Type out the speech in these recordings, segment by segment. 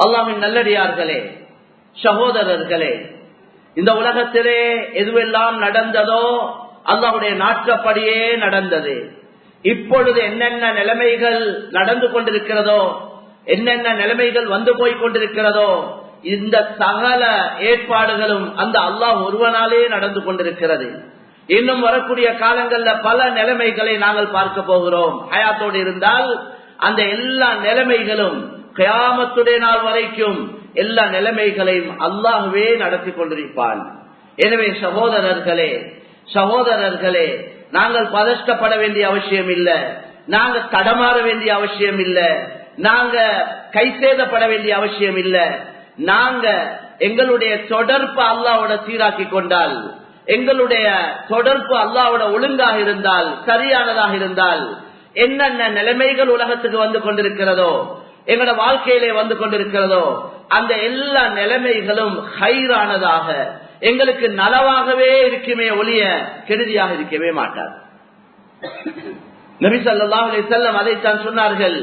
அல்லாஹின் நல்லடியார்களே சகோதரர்களே இந்த உலகத்திலே எதுவெல்லாம் நடந்ததோ அல்லாவுடைய நாட்டப்படியே நடந்தது இப்பொழுது என்னென்ன நிலைமைகள் நடந்து கொண்டிருக்கிறதோ என்னென்ன நிலைமைகள் வந்து போய் கொண்டிருக்கிறதோ இந்த சகல ஏற்பாடுகளும் அந்த அல்லாஹ் ஒருவனாலே நடந்து கொண்டிருக்கிறது இன்னும் வரக்கூடிய காலங்கள்ல பல நிலைமைகளை நாங்கள் பார்க்க போகிறோம் ஹயாத்தோடு இருந்தால் அந்த எல்லா நிலைமைகளும் கயாமத்துடைய நாள் வரைக்கும் எல்லா நிலைமைகளையும் அல்லாஹுவே நடத்தி கொண்டிருப்பான் எனவே சகோதரர்களே சகோதரர்களே நாங்கள் பதஷ்டப்பட வேண்டிய அவசியம் இல்ல நாங்க தடமாற வேண்டிய அவசியம் இல்ல நாங்க கை சேதப்பட வேண்டிய அவசியம் இல்ல நாங்க எங்களுடைய தொடர்பு அல்லாவோட சீராக்கி கொண்டால் எங்களுடைய தொடர்பு அல்லாவோட ஒழுங்காக இருந்தால் சரியானதாக இருந்தால் என்னென்ன நிலைமைகள் உலகத்துக்கு வந்து கொண்டிருக்கிறதோ எங்களோட வாழ்க்கையிலே வந்து கொண்டிருக்கிறதோ அந்த எல்லா நிலைமைகளும் ஹைரானதாக எங்களுக்கு நலவாகவே இருக்குமே ஒளிய கெடுதியாக இருக்கவே மாட்டார் நபி சொல்லா செல்லம் அதைத்தான் சொன்னார்கள்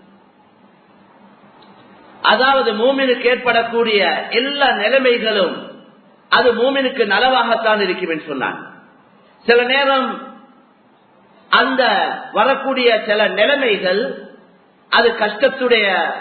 அதாவது மூமினுக்கு ஏற்படக்கூடிய எல்லா நிலைமைகளும் அது மூமினுக்கு நலவாகத்தான் இருக்கும் என்று சொன்னான் சில நேரம் அந்த வரக்கூடிய சில நிலைமைகள் அது கஷ்டத்துடைய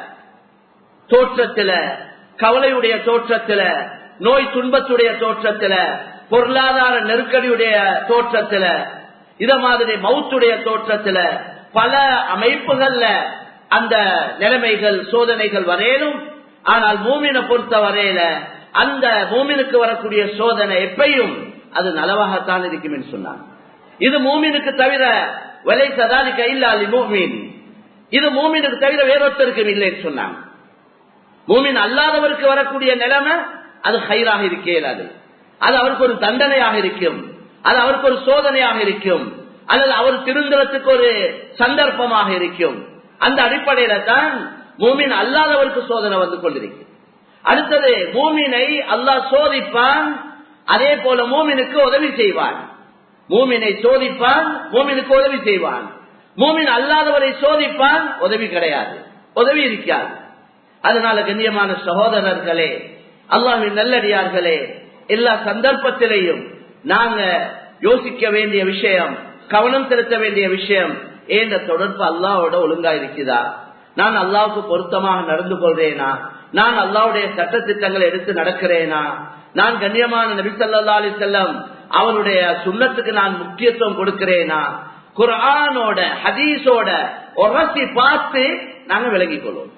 தோற்றத்துல கவலையுடைய தோற்றத்துல நோய் துன்பத்துடைய தோற்றத்துல பொருளாதார நெருக்கடியுடைய தோற்றத்துல இத மாதிரி மவுத்துடைய தோற்றத்துல பல அமைப்புகள்ல அந்த நிலைமைகள் சோதனைகள் வரையிலும் ஆனால் மூமினை பொறுத்த வரையில அந்த மூமினுக்கு வரக்கூடிய சோதனை எப்பையும் அது நலவாகத்தான் இருக்கும் என்று சொன்னார் இது மூமினுக்கு தவிர விலை சதாதி கையில்லாலி மூமின் இது மூமினுக்கு தவிர வேறொருத்தருக்கும் இல்லைன்னு சொன்னாங்க மூமின் அல்லாதவருக்கு வரக்கூடிய நிலைமை அது ஹைராக இருக்கிறது அது அவருக்கு ஒரு தண்டனையாக இருக்கும் அது அவருக்கு ஒரு சோதனையாக இருக்கும் அல்லது அவர் திருந்தலத்துக்கு ஒரு சந்தர்ப்பமாக இருக்கும் அந்த அடிப்படையில தான் மூமின் அல்லாதவருக்கு சோதனை வந்து கொண்டிருக்கு அடுத்தது மூமினை அல்லாஹ் சோதிப்பான் அதே போல மூமினுக்கு உதவி செய்வான் மூமினை சோதிப்பான் மூமினுக்கு உதவி செய்வான் மூமின் அல்லாதவரை சோதிப்பான் உதவி கிடையாது உதவி இருக்காது அதனால கண்ணியமான சகோதரர்களே அல்லாஹின் நல்லடியார்களே எல்லா சந்தர்ப்பத்திலையும் நாங்க யோசிக்க வேண்டிய விஷயம் கவனம் செலுத்த வேண்டிய விஷயம் ஏந்த தொடர்பு அல்லாவோட ஒழுங்கா இருக்குதா நான் அல்லாவுக்கு பொருத்தமாக நடந்து கொள்றேனா நான் அல்லாவுடைய சட்ட திட்டங்களை எடுத்து நடக்கிறேனா நான் கண்ணியமான நபிசல்லா அலி செல்லம் அவருடைய சுண்ணத்துக்கு நான் முக்கியத்துவம் கொடுக்கிறேனா குரானோட ஹதீஸோட உரசி பார்த்து நாங்க விளங்கிக் கொள்வோம்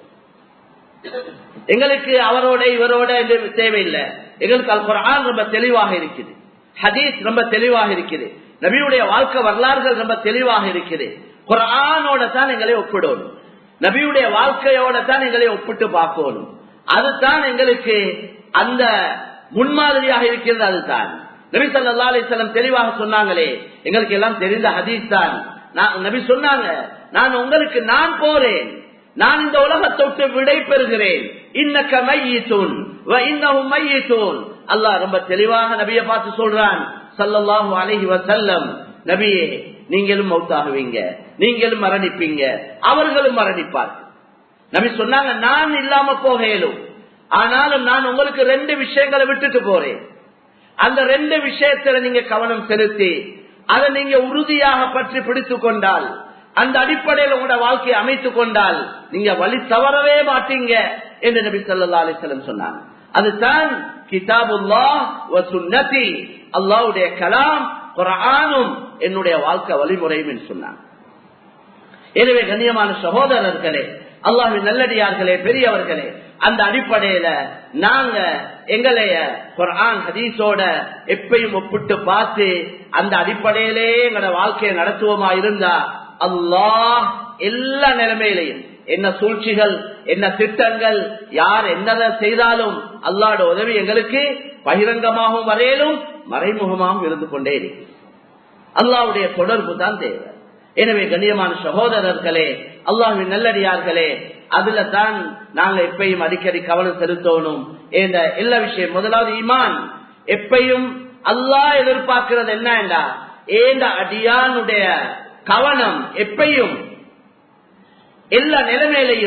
எங்களுக்கு அவரோட இவரோட தேவையில்லை எங்களுக்கு அல் குரான் ரொம்ப தெளிவாக இருக்குது ஹதீஸ் ரொம்ப தெளிவாக இருக்குது நபியுடைய வாழ்க்கை வரலாறுகள் ரொம்ப தெளிவாக இருக்குது குரானோட தான் எங்களை ஒப்பிடணும் நபியுடைய வாழ்க்கையோட தான் எங்களை ஒப்பிட்டு பார்க்கணும் அதுதான் எங்களுக்கு அந்த முன்மாதிரியாக இருக்கிறது அதுதான் நபி சல்லா அலிஸ்லாம் தெளிவாக சொன்னாங்களே எங்களுக்கு எல்லாம் தெரிந்த ஹதீஸ் தான் நபி சொன்னாங்க நான் உங்களுக்கு நான் போறேன் நான் இந்த உலகத்தை விட்டு விடை பெறுகிறேன் இன்னக்க மையீத்தூன் இன்னமும் மையீத்தூன் அல்லாஹ் ரொம்ப தெளிவாக நபியை பார்த்து சொல்றான் சல்லல்லாஹு அலஹி வசல்லம் நபியே நீங்களும் மௌத்தாகுவீங்க நீங்களும் மரணிப்பீங்க அவர்களும் மரணிப்பார்கள் நபி சொன்னாங்க நான் இல்லாம போக இயலும் ஆனாலும் நான் உங்களுக்கு ரெண்டு விஷயங்களை விட்டுட்டு போறேன் அந்த ரெண்டு விஷயத்துல நீங்க கவனம் செலுத்தி அதை நீங்க உறுதியாக பற்றி பிடித்துக் கொண்டால் அந்த அடிப்படையில் உங்களோட வாழ்க்கையை அமைத்துக் கொண்டால் நீங்க வழி தவறவே மாட்டீங்க என்று நபி சொல்லா அலிஸ்லம் சொன்னாங்க அதுதான் கிதாபுல்லா சுன்னதி அல்லாவுடைய கலாம் குரானும் என்னுடைய வாழ்க்கை வழிமுறையும் என்று சொன்னாங்க எனவே கண்ணியமான சகோதரர்களே அல்லாஹின் நல்லடியார்களே பெரியவர்களே அந்த அடிப்படையில நாங்க எங்களைய குரான் ஹதீஸோட எப்பயும் ஒப்பிட்டு பார்த்து அந்த அடிப்படையிலே எங்களோட வாழ்க்கையை நடத்துவோமா இருந்தா அல்லாஹ் எல்லா நிலைமையிலையும் என்ன சூழ்ச்சிகள் என்ன திட்டங்கள் யார் என்னதை செய்தாலும் அல்லாட உதவி எங்களுக்கு பகிரங்கமாகவும் வரையிலும் மறைமுகமாகவும் இருந்து கொண்டே இருக்கு அல்லாவுடைய தொடர்பு தான் தேவை எனவே கண்ணியமான சகோதரர்களே அல்லாஹின் நல்லடியார்களே அதுல தான் நாங்க எப்பயும் அடிக்கடி கவனம் செலுத்தணும் இந்த எல்லா விஷயம் முதலாவது ஈமான் எப்பையும் அல்லாஹ் எதிர்பார்க்கிறது என்னண்டா ஏந்த அடியானுடைய கவனம் எப்பையும் எல்லா நிலைமையிலையும்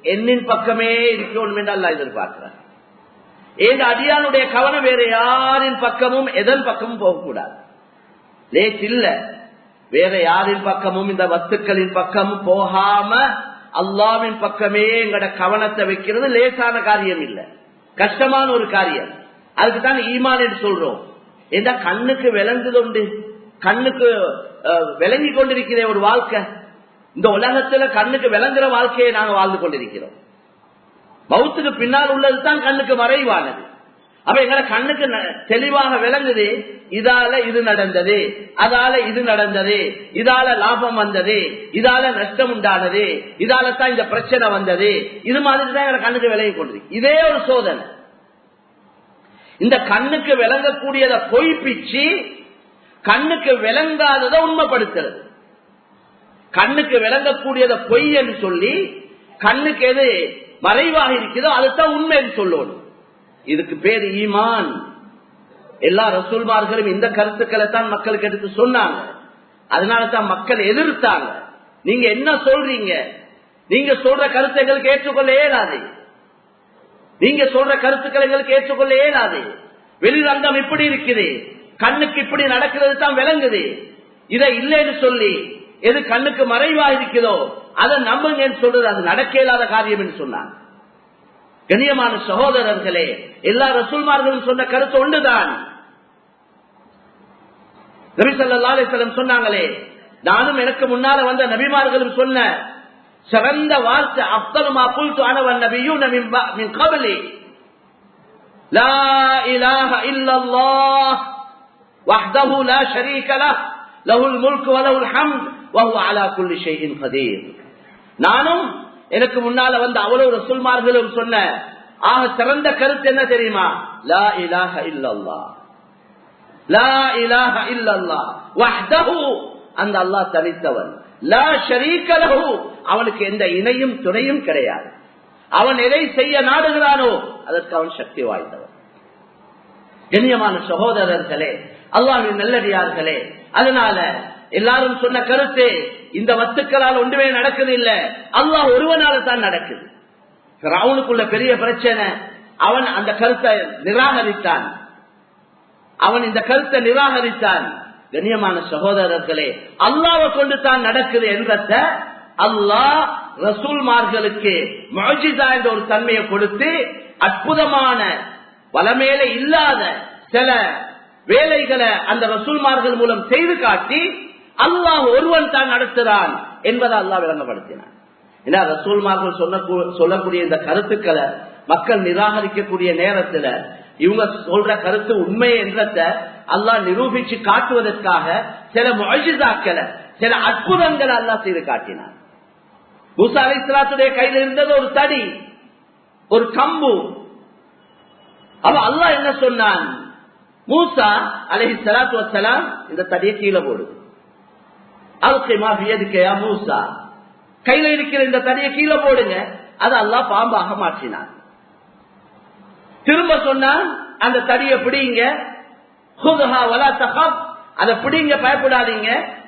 என்னின் பக்கமே இருக்கணும் என்று அல்ல எதிர்பார்க்கிறார் ஏன் அடியானுடைய கவனம் வேற யாரின் பக்கமும் எதன் பக்கமும் போகக்கூடாது லேட் இல்ல வேற யாரின் பக்கமும் இந்த வத்துக்களின் பக்கமும் போகாம அல்லாவின் பக்கமே எங்கட கவனத்தை வைக்கிறது லேசான காரியம் இல்ல கஷ்டமான ஒரு காரியம் அதுக்கு தான் ஈமான் என்று சொல்றோம் ஏன்னா கண்ணுக்கு விளங்குது உண்டு கண்ணுக்கு விளங்கி கொண்டிருக்கிற ஒரு வாழ்க்கை இந்த உலகத்துல கண்ணுக்கு விளங்குற வாழ்க்கையை நாங்க வாழ்ந்து கொண்டிருக்கிறோம் பௌத்துக்கு பின்னால் உள்ளது தான் கண்ணுக்கு மறைவானது அப்ப எங்களை கண்ணுக்கு தெளிவாக விளங்குது இதால இது நடந்தது அதால இது நடந்தது இதால லாபம் வந்தது இதால நஷ்டம் உண்டானது இதால தான் இந்த பிரச்சனை வந்தது இது மாதிரி தான் எங்களை கண்ணுக்கு விளங்கி கொண்டிருக்கு இதே ஒரு சோதனை இந்த கண்ணுக்கு விளங்கக்கூடியதை பொய்ப்பிச்சு கண்ணுக்கு விளங்காததை உண்மைப்படுத்துறது கண்ணுக்கு விளங்கக்கூடியதை பொய் என்று சொல்லி கண்ணுக்கு எது மறைவாக இருக்குதோ அதுதான் உண்மை என்று சொல்லணும் இதுக்கு பேர் ஈமான் எல்லா ரசூல்மார்களும் இந்த கருத்துக்களை தான் மக்களுக்கு எடுத்து சொன்னாங்க அதனால தான் மக்கள் எதிர்த்தாங்க நீங்க என்ன சொல்றீங்க நீங்க சொல்ற கருத்தை எங்களுக்கு ஏற்றுக்கொள்ள இயலாது நீங்க சொல்ற கருத்துக்களை எங்களுக்கு ஏற்றுக்கொள்ள இயலாது வெளிரங்கம் இப்படி இருக்குது கண்ணுக்கு இப்படி நடக்கிறது தான் விளங்குது இதை இல்லைன்னு சொல்லி எது கண்ணுக்கு மறைவா இருக்குதோ அதை நம்புங்கன்னு சொல்றது அது நடக்க இயலாத காரியம் என்று சொன்னாங்க கண்ணியமான சகோதரர்களே எல்லா ரசூல்மார்களும் சொன்ன கருத்து ஒன்றுதான் நபிசல்லாசலம் சொன்னாங்களே நானும் எனக்கு முன்னால வந்த நபிமார்களும் சொன்ன சிறந்த வார்த்தை அப்தலுமா புல்து அனவன் நபியும் மின் கபலி لا إله إلا الله وحده لا شريك له له الملك وله الحمد وهو على كل شيء قدير நானும் எனக்கு முன்னால வந்து அவ்வளவு ரசூல்மார்களும் சொன்ன ஆக சிறந்த கருத்து என்ன தெரியுமா லா இலாஹ இல்லல்லா லா இலாஹ இல்லல்லா வஹ்தஹு அந்த அல்லாஹ் தனித்தவன் லா ஷரீக லஹு அவனுக்கு எந்த இணையும் துணையும் கிடையாது அவன் எதை செய்ய நாடுகிறானோ அதற்கு அவன் சக்தி வாய்ந்தவன் கண்ணியமான சகோதரர்களே அல்லாவின் நல்லடியார்களே அதனால எல்லாரும் சொன்ன கருத்து இந்த வத்துக்களால் ஒன்றுமே நடக்குது இல்ல அல்லாஹ் ஒருவனால தான் நடக்குது ராவனுக்குள்ள பெரிய பிரச்சனை அவன் அந்த கருத்தை நிராகரித்தான் அவன் இந்த கருத்தை நிராகரித்தான் கண்ணியமான சகோதரர்களே அல்லாவை கொண்டு தான் நடக்குது என்றத அல்லாஹ் ரசூல்மார்களுக்கு மொஜிதா என்ற ஒரு தன்மையை கொடுத்து அற்புதமான வளமேல இல்லாத சில வேலைகளை அந்த ரசூல்மார்கள் மூலம் செய்து காட்டி அல்லாஹ் ஒருவன் தான் நடத்துகிறான் என்பதை அல்லாஹ் விளங்கப்படுத்தினான் ஏன்னா ரசூல்மார்கள் சொன்ன சொல்லக்கூடிய இந்த கருத்துக்களை மக்கள் நிராகரிக்கக்கூடிய நேரத்துல இவங்க சொல்ற கருத்து உண்மை என்றத அல்லாஹ் நிரூபிச்சு காட்டுவதற்காக சில மொழிதாக்களை சில அற்புதங்களை அல்லாஹ் செய்து காட்டினார் மூசா அலி இஸ்லாத்துடைய கையில் இருந்தது ஒரு தடி ஒரு கம்பு அவ அல்லாஹ் என்ன சொன்னான் மூசா அலஹி சலாத்து வசலாம் இந்த தடியை கீழே போடுது அல்கைமா வியதுக்கையா மூசா கையில இருக்கிற இந்த தடியை கீழே போடுங்க அது அல்லாஹ் பாம்பாக மாற்றினான் திரும்ப சொன்னான் அந்த தடியை பிடிங்க அதை பிடிங்க பயப்படாதீங்க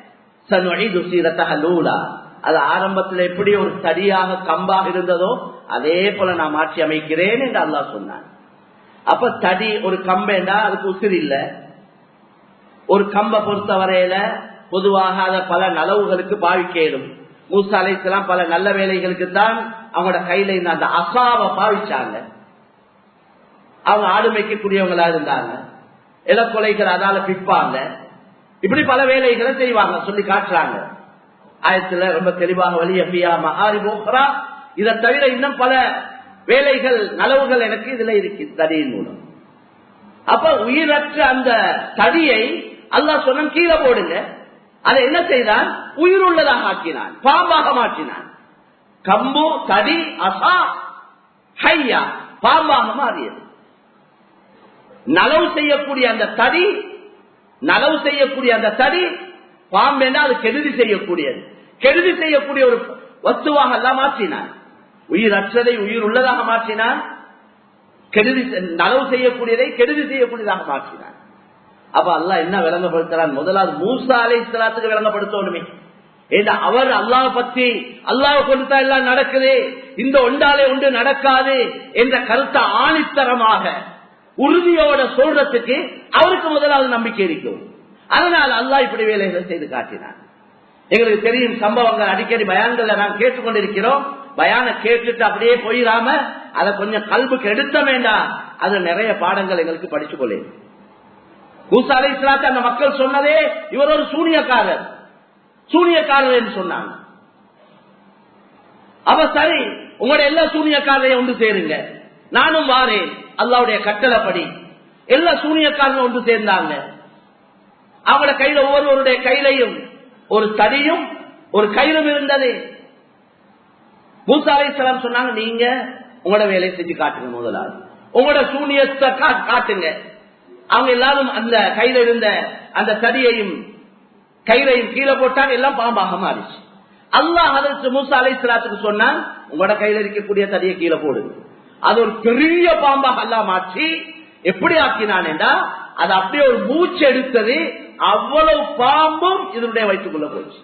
அது ஆரம்பத்தில் எப்படி ஒரு தடியாக கம்பாக இருந்ததோ அதே போல நான் மாற்றி அமைக்கிறேன் என்று அல்லாஹ் சொன்னான் அப்ப தடி ஒரு கம்பேண்டா அதுக்கு உசிர் இல்ல ஒரு கம்பை பொறுத்த வரையில பொதுவாக அதை பல நலவுகளுக்கு பாவிக்கலும் மூசா அலைசலாம் பல நல்ல வேலைகளுக்கு தான் அவங்களோட கையில இந்த அந்த அசாவை பாவிச்சாங்க அவங்க ஆடு மேய்க்கக்கூடியவங்களா இருந்தாங்க இலக்கொலைகள் அதால பிற்பாங்க இப்படி பல வேலைகளை செய்வாங்க சொல்லி காட்டுறாங்க ஆயத்துல ரொம்ப தெளிவாக வழியா மகாரி போகிறா இதை தவிர இன்னும் பல வேலைகள் நலவுகள் எனக்கு இதுல இருக்கு தடியின் மூலம் அப்ப உயிரற்ற அந்த தடியை அல்லா சொன்ன கீழே போடுங்க அதை என்ன செய்தான் உயிர் உள்ளதாக ஆக்கினான் பாம்பாக மாற்றினான் கம்பு தடி அசா ஹையா பாம்பாக மாறியது நலவு செய்யக்கூடிய அந்த தடி நலவு செய்யக்கூடிய அந்த தடி பாம்பேண்டா அது கெடுதி செய்யக்கூடியது கெடுதி செய்யக்கூடிய ஒரு வஸ்துவாக எல்லாம் மாற்றினான் உயிர் அற்றதை உயிர் உள்ளதாக மாற்றினான் கெடுதி நலவு செய்யக்கூடியதை கெடுதி செய்யக்கூடியதாக மாற்றினான் அப்ப அல்லா என்ன விளங்கப்படுத்துறான் முதலாவது மூசா அலை இஸ்லாத்துக்கு விளங்கப்படுத்தணுமே ஏன்னா அவர் அல்லாஹ் பத்தி அல்லாஹ் கொடுத்தா எல்லாம் நடக்குது இந்த ஒன்றாலே ஒன்று நடக்காது என்ற கருத்தை ஆணித்தரமாக உறுதியோட சொல்றதுக்கு அவருக்கு முதலாவது நம்பிக்கை இருக்கும் அதனால் அல்லாஹ் இப்படி வேலைகளை செய்து காட்டினார் எங்களுக்கு தெரியும் சம்பவங்கள் அடிக்கடி பயான்களை நாம் கேட்டுக்கொண்டிருக்கிறோம் பயான கேட்டுட்டு அப்படியே போயிடாம அதை கொஞ்சம் கல்புக்கு எடுத்த வேண்டாம் அது நிறைய பாடங்கள் எங்களுக்கு படிச்சு கொள்ளு மூசா அலை இஸ்லாத்து அந்த மக்கள் சொன்னதே இவர் ஒரு சூனியக்காரர் சூனியக்காரர் என்று சொன்னாங்க அவ சரி உங்களுடைய எல்லா சூனியக்காரரையும் ஒன்று சேருங்க நானும் வாரேன் அல்லாவுடைய கட்டளைப்படி எல்லா சூனியக்காரரும் ஒன்று சேர்ந்தாங்க அவங்களோட கையில ஒவ்வொருவருடைய கையிலையும் ஒரு தடியும் ஒரு கயிறும் இருந்தது மூசா அலைசலாம் சொன்னாங்க நீங்க உங்களோட வேலையை செஞ்சு காட்டுங்க முதலாவது உங்களோட சூனியத்தை காட்டுங்க அவங்க எல்லாரும் அந்த கையில இருந்த அந்த தடியையும் கயிறையும் கீழே போட்டாங்க எல்லாம் பாம்பாக மாறிச்சு அல்லாஹ் அதற்கு மூசா அலைசலாத்துக்கு சொன்னா உங்களோட கையில இருக்கக்கூடிய தடியை கீழே போடுங்க அது ஒரு பெரிய பாம்பாக எல்லாம் மாற்றி எப்படி ஆக்கினான் என்றா அது அப்படியே ஒரு மூச்சு எடுத்தது அவ்வளவு பாம்பும் இதனுடைய வயிற்றுக்குள்ள போச்சு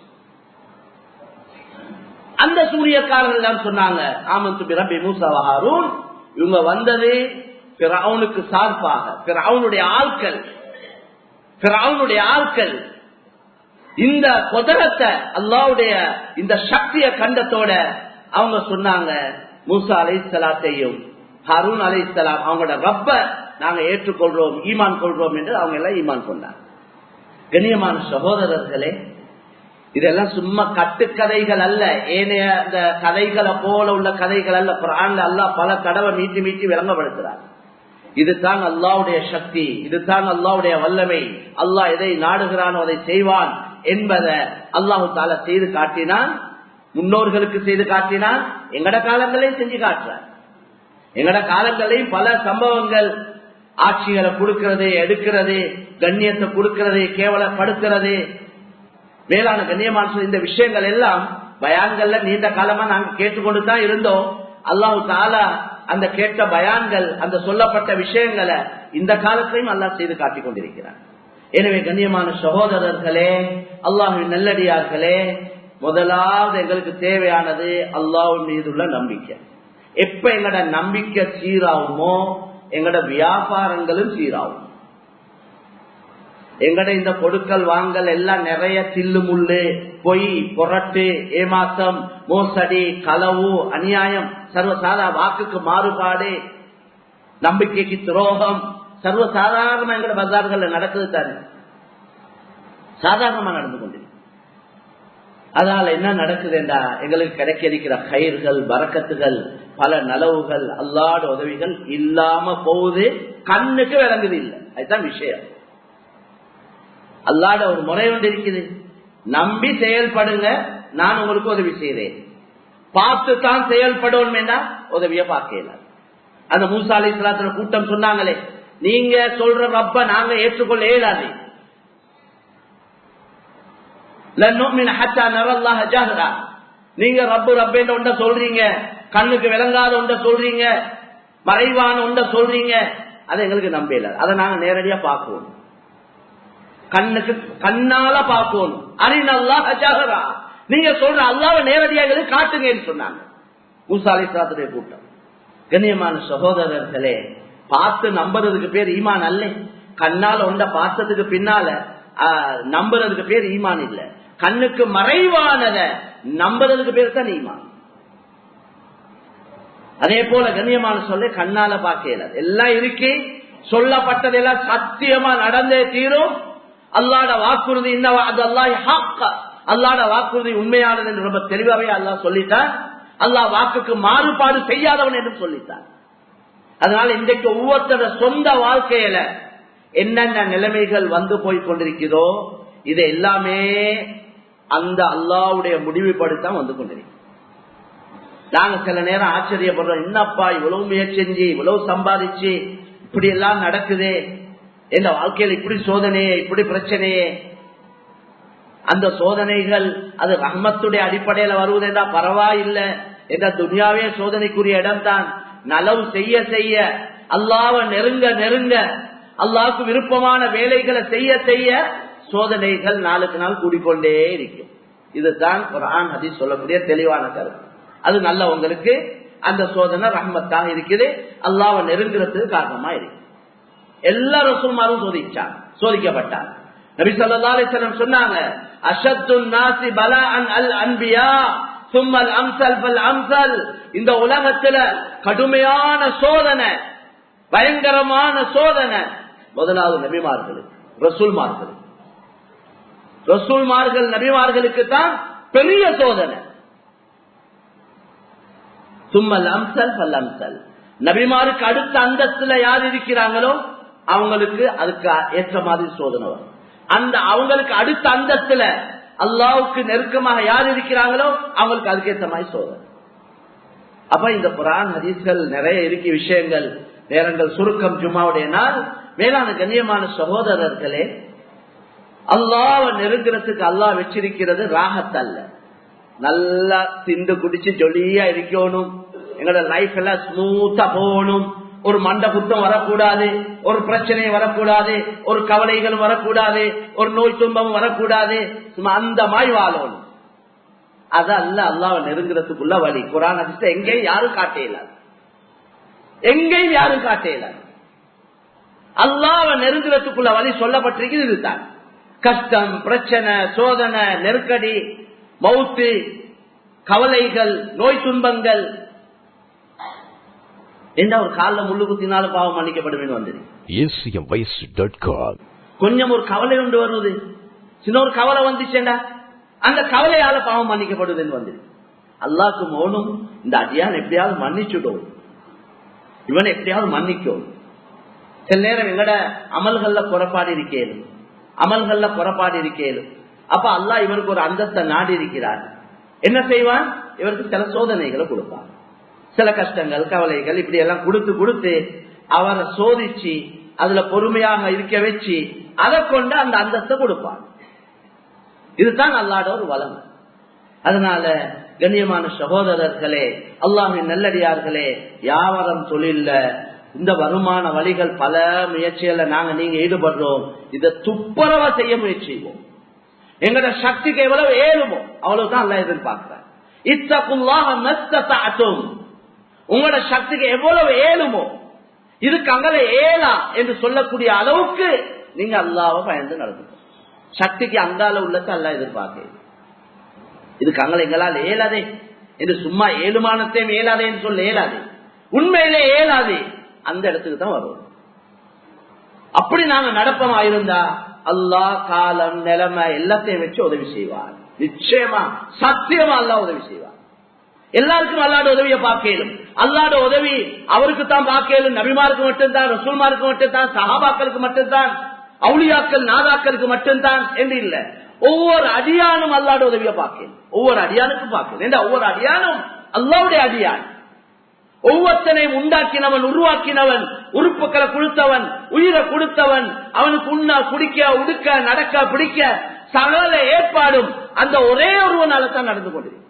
அந்த சூரியக்காரர்கள் தான் சொன்னாங்க ஆமந்து பிரபி மூசாவஹாரூன் இவங்க வந்தது பிறவுனுக்கு சார்பாக பிறவுனுடைய ஆட்கள் பிறவுனுடைய ஆட்கள் இந்த குதரத்தை அல்லாவுடைய இந்த சக்திய கண்டத்தோட அவங்க சொன்னாங்க மூசா அலை சலாத்தையும் ஹரூன் அலை சலாம் அவங்களோட ரப்ப நாங்க ஏற்றுக்கொள்றோம் ஈமான் கொள்றோம் என்று அவங்க எல்லாம் ஈமான் கொண்டாங்க கண்ணியமான சகோதரர்களே இதெல்லாம் சும்மா கட்டுக்கதைகள் அல்ல ஏனைய அந்த கதைகளை போல உள்ள கதைகள் அல்ல பிரான்ல அல்ல பல தடவை மீட்டி மீட்டி விளங்கப்படுத்துறார் இதுதான் அல்லாவுடைய சக்தி இதுதான் அல்லாவுடைய வல்லமை அல்லாஹ் எதை நாடுகிறானோ அதை செய்வான் என்பதை அல்லாஹு தால செய்து காட்டினான் முன்னோர்களுக்கு செய்து காட்டினான் எங்கட காலங்களையும் செஞ்சு காட்டுறார் எங்கட காலங்களையும் பல சம்பவங்கள் ஆட்சிகளை கொடுக்கிறது எடுக்கிறது கண்ணியத்தை கொடுக்கிறது கேவலப்படுத்துறது மேலான கண்ணியமான இந்த விஷயங்கள் எல்லாம் பயான்கள்ல நீண்ட காலமா நாங்க கேட்டுக்கொண்டு தான் இருந்தோம் அல்லாஹு தாலா அந்த கேட்ட பயான்கள் அந்த சொல்லப்பட்ட விஷயங்களை இந்த காலத்திலையும் அல்லாஹ் செய்து காட்டிக் கொண்டிருக்கிறார் எனவே கண்ணியமான சகோதரர்களே அல்லாஹின் நல்லடியார்களே முதலாவது எங்களுக்கு தேவையானது அல்லாஹின் மீதுள்ள நம்பிக்கை எப்ப எங்கட நம்பிக்கை சீராகுமோ எங்கட வியாபாரங்களும் சீராகும் எங்கட இந்த கொடுக்கல் வாங்கல் எல்லாம் நிறைய தில்லு முள்ளு பொய் பொரட்டு ஏமாத்தம் மோசடி களவு அநியாயம் சர்வசாதா வாக்குக்கு மாறுபாடு நம்பிக்கைக்கு துரோகம் சர்வசாதாரணமா எங்கட பஜார்கள் நடக்குது தானே சாதாரணமா நடந்து கொண்டு அதனால என்ன நடக்குதுண்டா எங்களுக்கு கிடைக்க இருக்கிற கயிர்கள் பறக்கத்துகள் பல நலவுகள் அல்லாட உதவிகள் இல்லாம போகுது கண்ணுக்கு விளங்குது இல்லை அதுதான் விஷயம் அல்லாட ஒரு முறை ஒன்று இருக்குது நம்பி செயல்படுங்க நான் உங்களுக்கு உதவி செய்கிறேன் பார்த்து தான் செயல்படும் உதவிய பார்க்கல அந்த மூசாலை இஸ்லாத்துல கூட்டம் சொன்னாங்களே நீங்க சொல்ற ரப்ப நாங்க ஏற்றுக்கொள்ள இயலாது நீங்க ரப்பு ரப்பேன்ற ஒன்ற சொல்றீங்க கண்ணுக்கு விளங்காத ஒன்ற சொல்றீங்க மறைவான ஒன்ற சொல்றீங்க அதை எங்களுக்கு நம்பல அதை நாங்க நேரடியா பார்க்குவோம் கண்ணுக்கு கண்ணால பார்க்கணும் அரிநல்லா ஹஜாகரா நீங்க சொல்ற அல்லாவை நேரடியாக காட்டுங்கன்னு சொன்னாங்க மூசாலை சாத்துடைய கூட்டம் கண்ணியமான சகோதரர்களே பார்த்து நம்புறதுக்கு பேர் ஈமான் அல்ல கண்ணால ஒண்ட பார்த்ததுக்கு பின்னால நம்புறதுக்கு பேர் ஈமான் இல்ல கண்ணுக்கு மறைவானத நம்புறதுக்கு பேர் தான் ஈமான் அதே போல கண்ணியமான சொல்ல கண்ணால பார்க்கல எல்லாம் இருக்கு சொல்லப்பட்டதெல்லாம் சத்தியமா நடந்தே தீரும் அல்லாட வாக்குறுதி இந்த அல்லாட வாக்குறுதி உண்மையானது என்று ரொம்ப தெளிவாவே அல்லா சொல்லிட்டார் அல்லாஹ் வாக்குக்கு மாறுபாடு செய்யாதவன் என்று சொல்லிட்டார் அதனால இன்றைக்கு ஒவ்வொருத்தர சொந்த வாழ்க்கையில என்னென்ன நிலைமைகள் வந்து போய் கொண்டிருக்கிறதோ இது எல்லாமே அந்த அல்லாவுடைய முடிவுபடுத்தான் வந்து கொண்டிருக்கிறோம் நாங்க சில நேரம் ஆச்சரியப்படுறோம் என்னப்பா இவ்வளவு முயற்சி செஞ்சு இவ்வளவு சம்பாதிச்சு இப்படி எல்லாம் நடக்குதே என் வாழ்க்கையில் இப்படி சோதனையே இப்படி பிரச்சனையே அந்த சோதனைகள் அது ரஹ்மத்துடைய அடிப்படையில வருவதென்றா பரவாயில்லை என்ற துனியாவே சோதனைக்குரிய இடம் தான் நலவு செய்ய செய்ய அல்லாவ நெருங்க நெருங்க அல்லாவுக்கு விருப்பமான வேலைகளை செய்ய செய்ய சோதனைகள் நாளுக்கு நாள் கூடிக்கொண்டே இருக்கும் இதுதான் குரான் ஹதீஸ் சொல்லக்கூடிய தெளிவான கருத்து அது நல்ல உங்களுக்கு அந்த சோதனை ரஹ்மத்தாக இருக்குது அல்லாவை நெருங்குறதுக்கு காரணமா இருக்கு எல்லா ரசூல்மாரும் சோதிச்சாங்க சோதிக்கப்பட்டாங்க நபி சொல்லா அலிஸ்லம் சொன்னாங்க அஷத்து நாசி பலா அன் அல் அன்பியா சும்மல் அம்சல் பல் அம்சல் இந்த உலகத்துல கடுமையான சோதனை பயங்கரமான சோதனை முதலாவது நபிமார்கள் ரசூல்மார்கள் ரசூல்மார்கள் நபிமார்களுக்கு தான் பெரிய சோதனை சும்மல் அம்சல் பல் அம்சல் நபிமாருக்கு அடுத்த அந்தஸ்துல யார் இருக்கிறாங்களோ அவங்களுக்கு அதுக்கு ஏற்ற மாதிரி சோதனை வரும் அந்த அவங்களுக்கு அடுத்த அந்தஸ்துல அல்லாவுக்கு நெருக்கமாக யார் இருக்கிறாங்களோ அவங்களுக்கு அதுக்கேற்ற மாதிரி சோதனை அப்ப இந்த குரான் ஹதீஸ்கள் நிறைய இருக்கு விஷயங்கள் நேரங்கள் சுருக்கம் ஜும்மாவுடைய நாள் மேலான கண்ணியமான சகோதரர்களே அல்லாவ நெருங்குறதுக்கு அல்லாஹ் வச்சிருக்கிறது ராகத்தல்ல நல்லா திண்டு குடிச்சு ஜொலியா இருக்கணும் எங்களோட லைஃப் எல்லாம் ஸ்மூத்தா போகணும் ஒரு மண்ட குத்தம் வரக்கூடாது ஒரு பிரச்சனை வரக்கூடாது ஒரு கவலைகள் வரக்கூடாது ஒரு நோய் துன்பம் வரக்கூடாது சும்மா அந்த மாதிரி வாழணும் அது அல்ல அல்லாவை நெருங்குறதுக்குள்ள வழி குரான் அதிர்ஷ்ட எங்கேயும் யாரும் காட்டேல எங்கேயும் யாரும் காட்டேல அல்லாவை நெருங்குறதுக்குள்ள வழி சொல்லப்பட்டிருக்கு இதுதான் கஷ்டம் பிரச்சனை சோதனை நெருக்கடி மவுத்து கவலைகள் நோய் துன்பங்கள் எந்த ஒரு காலில் முள்ளு குத்தினாலும் பாவம் மன்னிக்கப்படுவேன் வந்தது கொஞ்சம் ஒரு கவலை உண்டு வருவது சின்ன ஒரு கவலை வந்துச்சேண்டா அந்த கவலையால பாவம் மன்னிக்கப்படுதுன்னு வந்தது அல்லாக்கு மோனும் இந்த அடியான் எப்படியாவது மன்னிச்சுடும் இவன் எப்படியாவது மன்னிக்கும் சில நேரம் எங்கட அமல்கள்ல குறைபாடு இருக்கேனும் அமல்கள்ல குறைபாடு இருக்கேனும் அப்ப அல்லாஹ் இவருக்கு ஒரு அந்தஸ்தை நாடி இருக்கிறார் என்ன செய்வான் இவருக்கு சில சோதனைகளை கொடுப்பான் சில கஷ்டங்கள் கவலைகள் இப்படி எல்லாம் கொடுத்து கொடுத்து அவரை சோதிச்சு அதுல பொறுமையாக இருக்க வச்சு அதை கொண்டு அந்த அந்தஸ்தை கொடுப்பான் இதுதான் அல்லாட ஒரு வளம் அதனால கண்ணியமான சகோதரர்களே அல்லாஹின் நல்லடியார்களே வியாபாரம் தொழில்ல இந்த வருமான வழிகள் பல முயற்சிகள்ல நாங்க நீங்க ஈடுபடுறோம் இதை துப்புரவா செய்ய முயற்சிவோம் எங்களோட சக்திக்கு எவ்வளவு ஏழுமோ அவ்வளவுதான் அல்ல எதிர்பார்க்கிறேன் இத்தக்குள்ளாக உங்களோட சக்திக்கு எவ்வளவு ஏழுமோ இதுக்கு அங்கல ஏலா என்று சொல்லக்கூடிய அளவுக்கு நீங்க அல்லாவை பயந்து நடந்து சக்திக்கு அங்கால உள்ளத்தை அல்ல எதிர்பார்க்க இதுக்கு அங்கல எங்களால் ஏலாதே என்று சும்மா ஏழுமானத்தையும் ஏலாதே என்று சொல்ல ஏலாதே உண்மையிலே ஏலாதே அந்த இடத்துக்கு தான் வரும் அப்படி நாங்க நடப்பமா இருந்தா அல்லாஹ் காலம் நிலைமை எல்லாத்தையும் வச்சு உதவி செய்வார் நிச்சயமா சத்தியமா அல்லா உதவி செய்வார் எல்லாருக்கும் அல்லாட உதவியை பார்க்கலும் அல்லாட உதவி அவருக்கு தான் பார்க்கலும் நபிமாருக்கு மட்டும்தான் ரசூல்மாருக்கு மட்டும்தான் சஹாபாக்களுக்கு மட்டும்தான் அவுளியாக்கள் நாதாக்களுக்கு மட்டும்தான் என்று இல்ல ஒவ்வொரு அடியானும் அல்லாட உதவியை பார்க்கணும் ஒவ்வொரு அடியானுக்கும் பார்க்கணும் ஒவ்வொரு அடியானும் அல்லாவுடைய அடியான் ஒவ்வொருத்தனையும் உண்டாக்கினவன் உருவாக்கினவன் உறுப்புகளை கொடுத்தவன் உயிரை கொடுத்தவன் அவனுக்கு உண்ண குடிக்க உடுக்க நடக்க பிடிக்க சகல ஏற்பாடும் அந்த ஒரே ஒருவனால தான் நடந்து கொண்டிருக்கும்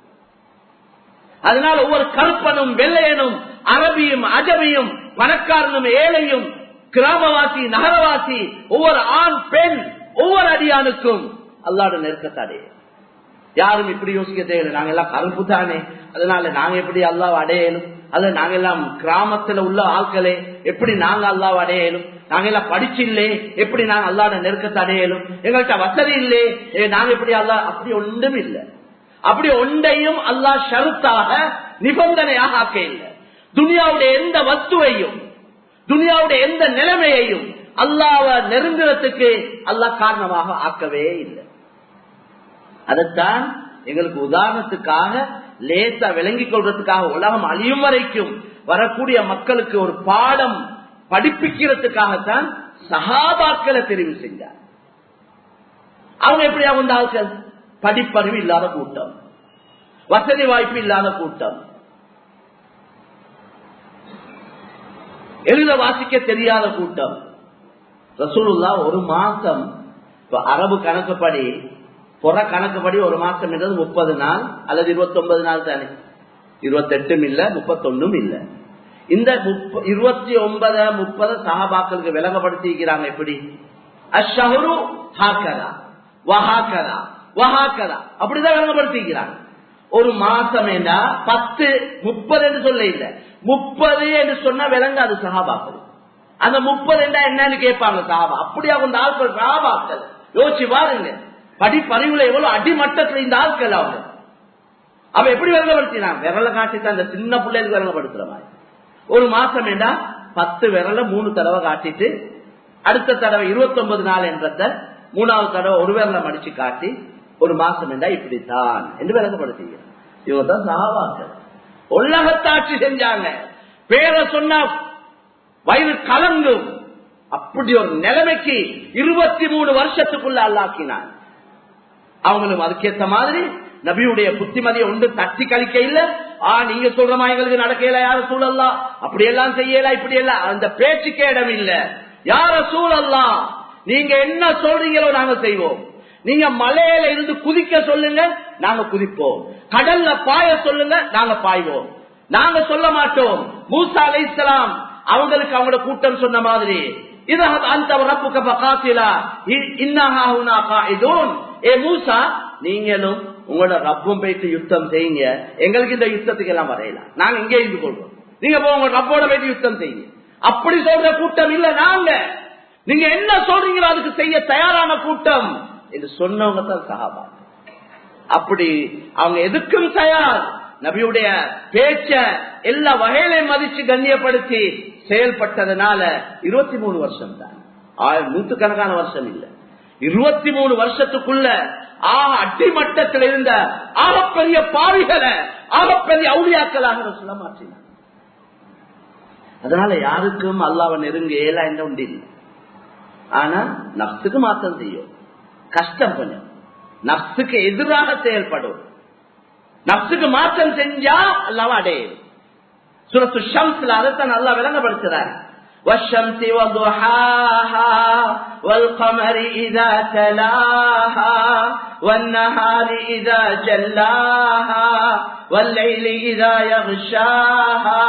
அதனால ஒவ்வொரு கருப்பனும் வெள்ளையனும் அரபியும் அஜபியும் பணக்காரனும் ஏழையும் கிராமவாசி நகரவாசி ஒவ்வொரு ஆண் பெண் ஒவ்வொரு அடியானுக்கும் அல்லாட நெருக்கத்தாடே யாரும் இப்படி யோசிக்க தேவையில்லை நாங்க எல்லாம் கருப்பு தானே அதனால நாங்க எப்படி அல்லாவை அடையணும் அது நாங்க எல்லாம் கிராமத்துல உள்ள ஆட்களே எப்படி நாங்க அல்லாவை அடையணும் நாங்க எல்லாம் படிச்சில்லே எப்படி நாங்க அல்லாட நெருக்கத்தை அடையலும் எங்கள்கிட்ட வசதி இல்லே நாங்க எப்படி அல்லா அப்படி ஒன்றும் இல்லை அப்படி ஒன்றையும் அல்லா ஷருத்தாக நிபந்தனையாக ஆக்க இல்லை துனியாவுடைய எந்த வஸ்துவையும் துனியாவுடைய எந்த நிலைமையையும் அல்லாவ நெருங்குறதுக்கு அல்லாஹ் காரணமாக ஆக்கவே இல்லை அதைத்தான் எங்களுக்கு உதாரணத்துக்காக லேசா விளங்கிக் கொள்றதுக்காக உலகம் அழியும் வரைக்கும் வரக்கூடிய மக்களுக்கு ஒரு பாடம் படிப்பிக்கிறதுக்காகத்தான் சகாபாக்களை தெரிவு செஞ்சார் அவங்க எப்படியா வந்தார்கள் படிப்பறிவு இல்லாத கூட்டம் வசதி வாய்ப்பு இல்லாத கூட்டம் எழுத வாசிக்க தெரியாத கூட்டம் ரசூலுல்லா ஒரு மாசம் அரபு கணக்குப்படி புற கணக்குப்படி ஒரு மாசம் என்றது முப்பது நாள் அல்லது இருபத்தி ஒன்பது நாள் தானே இருபத்தெட்டும் இல்ல முப்பத்தொன்னும் இல்ல இந்த இருபத்தி ஒன்பது முப்பது சகாபாக்களுக்கு விளங்கப்படுத்திக்கிறாங்க எப்படி அஷஹரு ஹாக்கரா வஹாக்கரா வஹாக்கதா அப்படிதான் விளங்கப்படுத்திக்கிறாங்க ஒரு மாசம் என்ன பத்து முப்பது என்று சொல்ல இல்ல முப்பது என்று சொன்னா விளங்காது சகாபாக்கள் அந்த முப்பது என்றா என்னன்னு கேட்பாங்க சகாபா அப்படியா அந்த ஆட்கள் சகாபாக்கள் யோசிச்சு பாருங்க படிப்பறிவுல எவ்வளவு அடிமட்டத்துல இந்த ஆட்கள் அவங்க அவ எப்படி விரலப்படுத்தினான் விரலை காட்டித்தான் அந்த சின்ன பிள்ளைகளுக்கு விரலப்படுத்துற மாதிரி ஒரு மாசம் என்றா பத்து விரல மூணு தடவை காட்டிட்டு அடுத்த தடவை இருபத்தி ஒன்பது நாள் என்றத மூணாவது தடவை ஒரு விரலை மடிச்சு காட்டி ஒரு மாசம் என்றா இப்படித்தான் என்று விளங்கப்படுத்தீங்க இவங்க தான் சகாபாக்கள் உலகத்தாட்சி செஞ்சாங்க பேரை சொன்னா வயிறு கலங்கும் அப்படி ஒரு நிலைமைக்கு இருபத்தி மூணு வருஷத்துக்குள்ள அல்லாக்கினான் அவங்களும் அதுக்கேத்த மாதிரி நபியுடைய புத்திமதியை ஒன்று தட்டி கழிக்க இல்ல ஆ நீங்க சொல்ற மாதிரி எங்களுக்கு நடக்கல யார சூழல்லாம் அப்படி எல்லாம் செய்யல இப்படி எல்லாம் அந்த பேச்சுக்கே இடம் இல்ல யார சூழல்லாம் நீங்க என்ன சொல்றீங்களோ நாங்க செய்வோம் நீங்க மலையில இருந்து குதிக்க சொல்லுங்க நாங்க குதிப்போம் கடல்ல பாய சொல்லுங்க நாங்க பாய்வோம் நாங்க சொல்ல மாட்டோம் மூசா அலை இஸ்லாம் அவங்களுக்கு அவங்களோட கூட்டம் சொன்ன மாதிரி இது அந்த ரப்புக்க பகாத்திலா இன்னஹா ஏ மூசா நீங்களும் உங்களோட ரப்பும் போயிட்டு யுத்தம் செய்யுங்க எங்களுக்கு இந்த யுத்தத்துக்கு எல்லாம் வரையலாம் நாங்க இங்கே இருந்து கொள்வோம் நீங்க போ உங்க ரப்போட போயிட்டு யுத்தம் செய்யுங்க அப்படி சொல்ற கூட்டம் இல்ல நாங்க நீங்க என்ன சொல்றீங்களோ அதுக்கு செய்ய தயாரான கூட்டம் என்று சொன்னவங்க தான் சகாபா அப்படி அவங்க எதுக்கும் தயார் நபியுடைய பேச்ச எல்லா வகையிலையும் மதிச்சு கண்ணியப்படுத்தி செயல்பட்டதுனால இருபத்தி மூணு வருஷம் தான் நூத்துக்கணக்கான வருஷம் இல்ல இருபத்தி மூணு வருஷத்துக்குள்ள ஆக அடிமட்டத்தில் இருந்த ஆகப்பெரிய பாவிகளை ஆகப்பெரிய அவுளியாக்களாக சொல்ல மாற்றினார் அதனால யாருக்கும் அல்லாவை நெருங்க ஏலா என்ன உண்டு இல்லை ஆனா நப்சுக்கு மாற்றம் செய்யும் கஷ்டம் கொஞ்சம் நப்சுக்கு எதிராக செயல்படும் நப்சுக்கு மாற்றம் செஞ்சா அல்லாம அடையும் சுரத்து ஷம்ஸ்ல அதைத்தான் நல்லா விளங்கப்படுத்துறாரு والشمس وضحاها والقمر إذا تلاها والنهار إذا جلاها والليل إذا يغشاها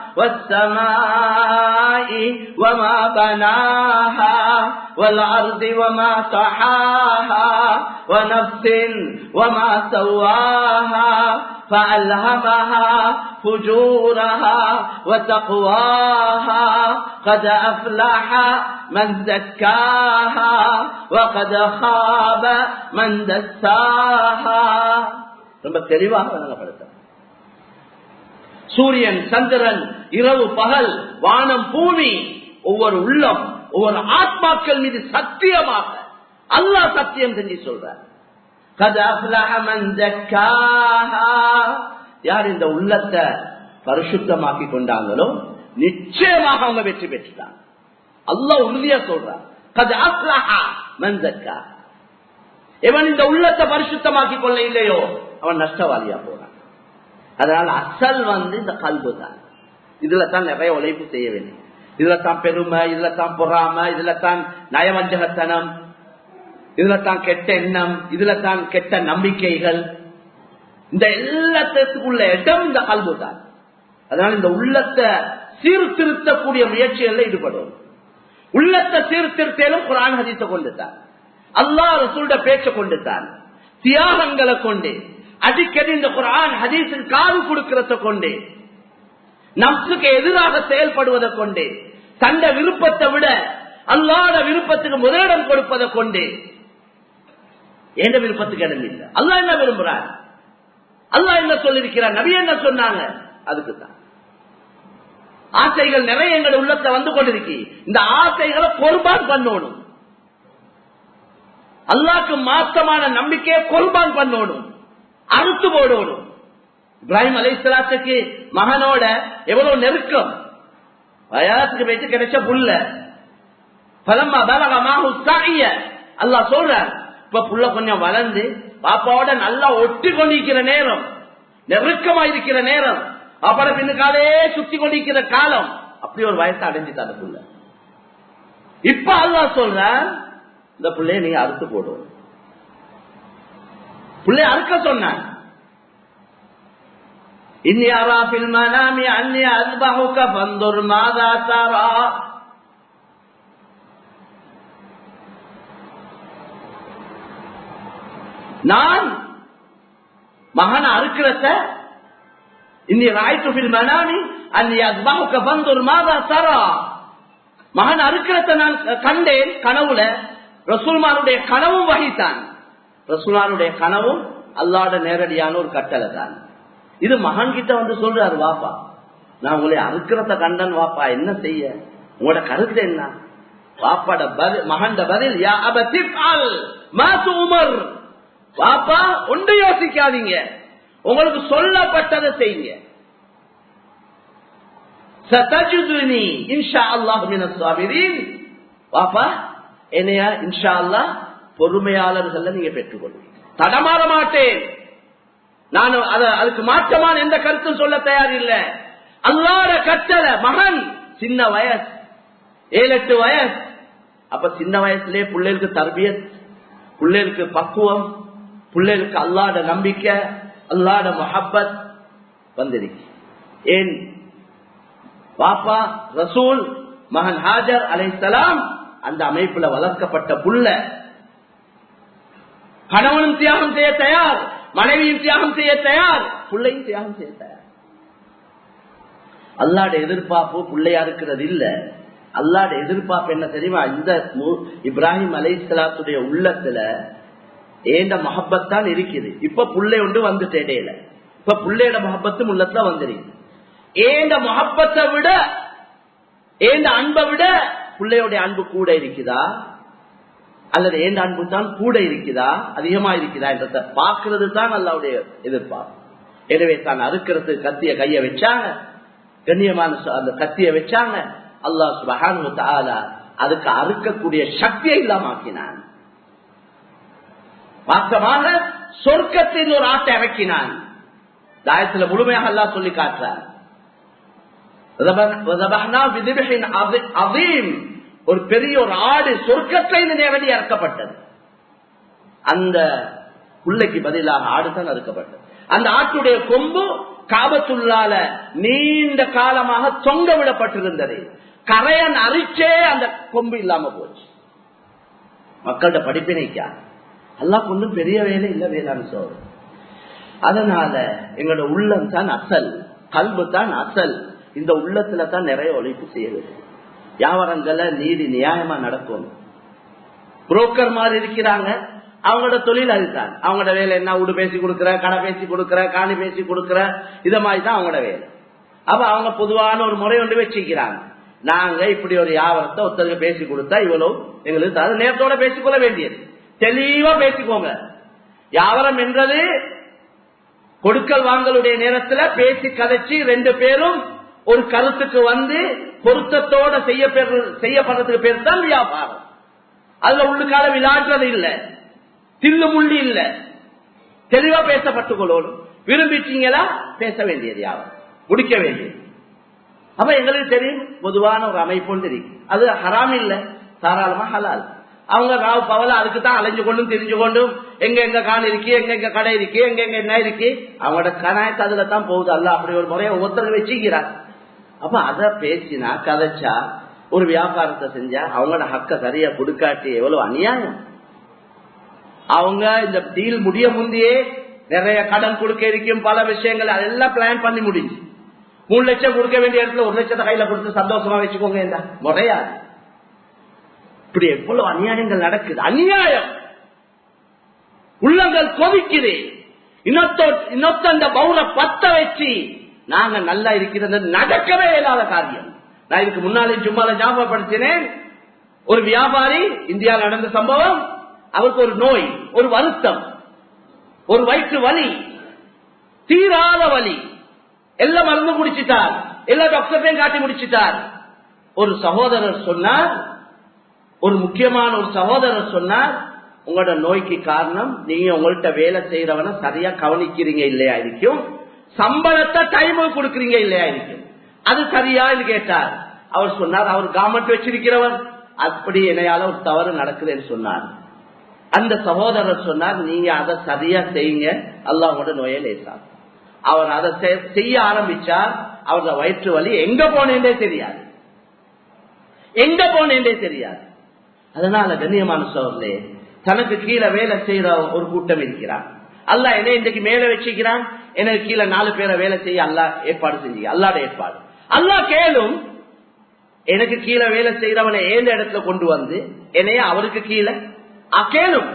والسماء وما بناها والأرض وما طحاها ونفس وما سواها فألهمها فجورها وتقواها قد أفلح من زكاها وقد خاب من دساها ரொம்ப தெளிவாக வழங்கப்படுத்த சூரியன் சந்திரன் இரவு பகல் வானம் பூமி ஒவ்வொரு உள்ளம் ஒவ்வொரு ஆத்மாக்கள் மீது சத்தியமாக அல்லாஹ் சத்தியம் செஞ்சு சொல்றார் யார் இந்த உள்ளத்தை பரிசுத்தமாக்கி கொண்டாங்களோ நிச்சயமாக அவங்க வெற்றி பெற்றுட்டாங்க அல்ல உறுதியா சொல்றான் இவன் இந்த உள்ளத்தை பரிசுத்தமாக்கி கொள்ள இல்லையோ அவன் நஷ்டவாளியா போறான் அதனால அசல் வந்து இந்த கல்பு தான் இதுல தான் நிறைய உழைப்பு செய்ய வேண்டும் இதுல தான் பெருமை இதுல தான் பொறாம இதுல தான் நயவஞ்சகத்தனம் இதுல தான் கெட்ட எண்ணம் இதுல தான் கெட்ட நம்பிக்கைகள் இந்த எல்லாத்துக்குள்ள இடம் இந்த கல்பு தான் அதனால இந்த உள்ளத்தை சீர்திருத்தக்கூடிய முயற்சிகள்ல ஈடுபடும் உள்ளத்தை சீர்திருத்தலும் குரான் ஹதீஸை கொண்டுதான் அல்லா ரசூல்ட பேச்ச கொண்டுதான் தியாகங்களை கொண்டு அடிக்கடி இந்த குரான் ஹதீஸின் காது கொடுக்கிறத கொண்டு நப்சுக்கு எதிராக செயல்படுவதை கொண்டு தந்த விருப்பத்தை விட அல்லாத விருப்பத்துக்கு முதலிடம் கொடுப்பதை கொண்டு எந்த விருப்பத்துக்கு இடம் இல்லை அல்லா என்ன விரும்புறார் அல்லா என்ன சொல்லிருக்கிறார் நபி என்ன சொன்னாங்க அதுக்கு தான் ஆசைகள் நிறைய எங்கள் உள்ளத்தை வந்து கொண்டிருக்கு இந்த ஆசைகளை பொறுப்பான் பண்ணணும் அல்லாக்கு மாற்றமான நம்பிக்கையை கொல்பான் பண்ணணும் அறுத்து போடணும் இப்ராஹிம் அலைசலாத்துக்கு மகனோட எவ்வளவு நெருக்கம் வயாத்துக்கு போயிட்டு கிடைச்ச புல்ல பலமா பலகமாக சாகிய அல்லா சொல்ற இப்ப புள்ள கொஞ்சம் வளர்ந்து பாப்பாவோட நல்லா ஒட்டி கொண்டிருக்கிற நேரம் நெருக்கமா இருக்கிற நேரம் அப்புறம் பின்னுக்காலே சுத்தி கொண்டிருக்கிற காலம் அப்படி ஒரு வயசை அடைஞ்சிட்டு அந்த புள்ள இப்ப அல்லா சொல்ற இந்த பிள்ளைய நீங்க அறுத்து போடுவோம் பிள்ளைய அறுக்க சொன்ன இன்னியாரா பில்மனாமி அன்னி அல்பஹுக பந்தொரு மாதா தாரா நான் மகன் அறுக்கிறத இன்னி ராய்த்துபில் மனாமி அந்நி அஸ்பாவுக்கு பந்தொரு மாதா தரா மகன் அறுக்கிறத நான் கண்டேன் கனவுல ரசூல்மாருடைய கனவும் வகித்தான் ரசூலாருடைய கனவும் அல்லாட நேரடியான ஒரு கட்டளை தான் இது மகன் கிட்ட வந்து சொல்றாரு வாப்பா நான் உங்களை அறுக்கிறத கண்டன் வாப்பா என்ன செய்ய உங்களோட கருத்து என்ன வாப்பாட பதில் மகண்ட பதில் யா அபதிப் அல் மாசு உமர் வாப்பா ஒன்று யோசிக்காதீங்க உங்களுக்கு சொல்லப்பட்டதை செய்யுங்க சதஜுதுனி இன்ஷா அல்லாஹ் மின சாபிரீன் வாப்பா என்னையா இன்ஷா அல்லாஹ் பொறுமையாளர்கள் நீங்க பெற்றுக்கொள்வீங்க தடமாற மாட்டேன் நான் அதுக்கு மாற்றமான எந்த கருத்தும் சொல்ல தயார் இல்ல அல்லாட கட்டளை மகன் சின்ன வயசு ஏழு எட்டு வயசு அப்ப சின்ன வயசுலயே பிள்ளைகளுக்கு தர்பியத் பிள்ளைகளுக்கு பக்குவம் பிள்ளைகளுக்கு அல்லாட நம்பிக்கை அல்லாட மொஹப்பத் வந்திருக்கு ஏன் பாப்பா ரசூல் மகன் ஹாஜர் அலைசலாம் அந்த அமைப்புல வளர்க்கப்பட்ட புள்ள கணவனும் தியாகம் செய்ய தயார் மனைவியும் தியாகம் செய்ய தயார் பிள்ளையும் தியாகம் செய்ய தயார் அல்லாட எதிர்பார்ப்பு பிள்ளையா இருக்கிறது இல்ல அல்லாட எதிர்பார்ப்பு என்ன தெரியுமா இந்த இப்ராஹிம் அலை சலாத்துடைய உள்ளத்துல ஏண்ட மஹப்பத் தான் இருக்குது இப்ப புள்ளை ஒன்று வந்துட்டு இடையில இப்ப புள்ளையோட மஹப்பத்தும் உள்ளத்துல வந்துருக்கு ஏண்ட மஹப்பத்தை விட ஏண்ட அன்பை விட பிள்ளையோடைய அன்பு கூட இருக்குதா அல்லது ஏண்ட அன்பு தான் கூட இருக்குதா அதிகமா இருக்குதா என்றத பாக்குறது தான் அல்லாவுடைய எதிர்பார்ப்பு எனவே தான் அறுக்கிறதுக்கு கத்திய கைய வச்சாங்க கண்ணியமான அந்த கத்திய வச்சாங்க அல்லாஹ் சுபஹானு தாலா அதுக்கு அறுக்கக்கூடிய சக்தியை இல்லாம ஆக்கினான் வாஸ்தமாக சொர்க்கத்தில் ஒரு ஆட்டை இறக்கினான் தாயத்துல முழுமையாக அல்லா சொல்லி காட்டுறான் ஒரு பெரிய ஒரு ஆடு சொர்க்கத்தில் நேரடி இறக்கப்பட்டது அந்த புள்ளைக்கு பதிலாக ஆடு தான் அறுக்கப்பட்டது அந்த ஆட்டுடைய கொம்பு காபத்துள்ளால நீண்ட காலமாக தொங்க விடப்பட்டிருந்தது கரையன் அரிச்சே அந்த கொம்பு இல்லாம போச்சு மக்கள்கிட்ட படிப்பினைக்கா எல்லாம் கொண்டும் பெரிய வேலை இல்ல வேளாண் சோறு அதனால எங்களோட உள்ளம் தான் அசல் கல்வு தான் அசல் இந்த உள்ளத்துல தான் நிறைய உழைப்பு செய்யுது வியாபாரங்களை நீதி நியாயமா நடக்கும் புரோக்கர் மாதிரி இருக்கிறாங்க அவங்களோட தொழில் அதுதான் அவங்களோட வேலை என்ன வீடு பேசி கொடுக்குற கடை பேசி கொடுக்குற காணி பேசி கொடுக்குற இத மாதிரி தான் அவங்களோட வேலை அப்ப அவங்க பொதுவான ஒரு முறை ஒன்று வச்சுக்கிறாங்க நாங்க இப்படி ஒரு வியாபாரத்தை ஒருத்தருக்கு பேசி கொடுத்தா இவ்வளவு எங்களுக்கு அது நேரத்தோட பேசிக்கொள்ள வேண்டியது தெளிவா பேசிக்கோங்க வியாபாரம் என்றது கொடுக்கல் வாங்கலுடைய நேரத்துல பேசி கதைச்சு ரெண்டு பேரும் ஒரு கருத்துக்கு வந்து பொருத்தத்தோட செய்ய செய்யப்படுறதுக்கு பேர் தான் வியாபாரம் அதுல உள்ளுக்கால விளையாடுறது இல்ல தில்லு முள்ளி இல்ல தெளிவா பேசப்பட்டுக் கொள்ளணும் விரும்பிட்டீங்களா பேச வேண்டியது யாரும் முடிக்க வேண்டியது அப்ப எங்களுக்கு தெரியும் பொதுவான ஒரு அமைப்பு ஒன்று இருக்கு அது ஹராம் இல்ல தாராளமா ஹலால் அவங்க ராவ் பவல அதுக்கு தான் அலைஞ்சு கொண்டும் தெரிஞ்சு கொண்டும் எங்க எங்க கான் இருக்கு எங்க எங்க கடை இருக்கு எங்க எங்க என்ன இருக்கு அவங்களோட கணாயத்து அதுல தான் போகுது அல்ல அப்படி ஒரு முறையை ஒருத்தர் வச்சுக்கிறார் அப்ப அத பேசினா கதைச்சா ஒரு வியாபாரத்தை செஞ்சா அவங்களோட ஹக்க சரியா கொடுக்காட்டி எவ்வளவு அநியாயம் அவங்க இந்த டீல் முடிய முந்தையே நிறைய கடன் கொடுக்க இருக்கும் பல விஷயங்கள் அதெல்லாம் பிளான் பண்ணி முடிஞ்சு மூணு லட்சம் கொடுக்க வேண்டிய இடத்துல ஒரு லட்சத்தை கையில கொடுத்து சந்தோஷமா வச்சுக்கோங்க இந்த முறையாது இப்படி எவ்வளவு அநியாயங்கள் நடக்குது அநியாயம் உள்ளங்கள் கொதிக்குது இன்னொத்த இன்னொத்த அந்த பவுர பத்த வச்சு நாங்க நல்லா இருக்கிறது நடக்கவே இல்லாத காரியம் நான் இதுக்கு முன்னாலே சும்மால ஞாபகப்படுத்தினேன் ஒரு வியாபாரி இந்தியாவில் நடந்த சம்பவம் அவருக்கு ஒரு நோய் ஒரு வருத்தம் ஒரு வயிற்று வலி தீராத வலி எல்லாம் மருந்து குடிச்சிட்டார் எல்லா டாக்டர்ஸையும் காட்டி முடிச்சிட்டார் ஒரு சகோதரர் சொன்னார் ஒரு முக்கியமான ஒரு சகோதரர் சொன்னார் உங்களோட நோய்க்கு காரணம் நீங்க உங்கள்கிட்ட வேலை செய்யறவன சரியா கவனிக்கிறீங்க இல்லையா இருக்கும் சம்பளத்தை டைம் கொடுக்கறீங்க இல்லையா இருக்கும் அது சரியா கேட்டார் அவர் சொன்னார் அவர் கவர்மெண்ட் வச்சிருக்கிறவர் அப்படி என்னையால ஒரு தவறு நடக்குதுன்னு சொன்னார் அந்த சகோதரர் சொன்னார் நீங்க அதை சரியா செய்யுங்க அல்ல உங்களோட நோயை லேசார் அவர் அதை செய்ய ஆரம்பிச்சார் அவரோட வயிற்று வலி எங்க போனேன்றே தெரியாது எங்க போனேன்றே தெரியாது அதனால கண்ணியமான சோழர்களே தனக்கு கீழே வேலை செய்யற ஒரு கூட்டம் இருக்கிறான் அல்ல என்ன இன்றைக்கு மேல வச்சுக்கிறான் எனக்கு கீழே நாலு பேரை வேலை செய்ய அல்லா ஏற்பாடு செஞ்சு அல்லாட ஏற்பாடு அல்லா கேளும் எனக்கு கீழே வேலை செய்யறவனை ஏந்த இடத்துல கொண்டு வந்து என்னைய அவருக்கு கீழே கேளும்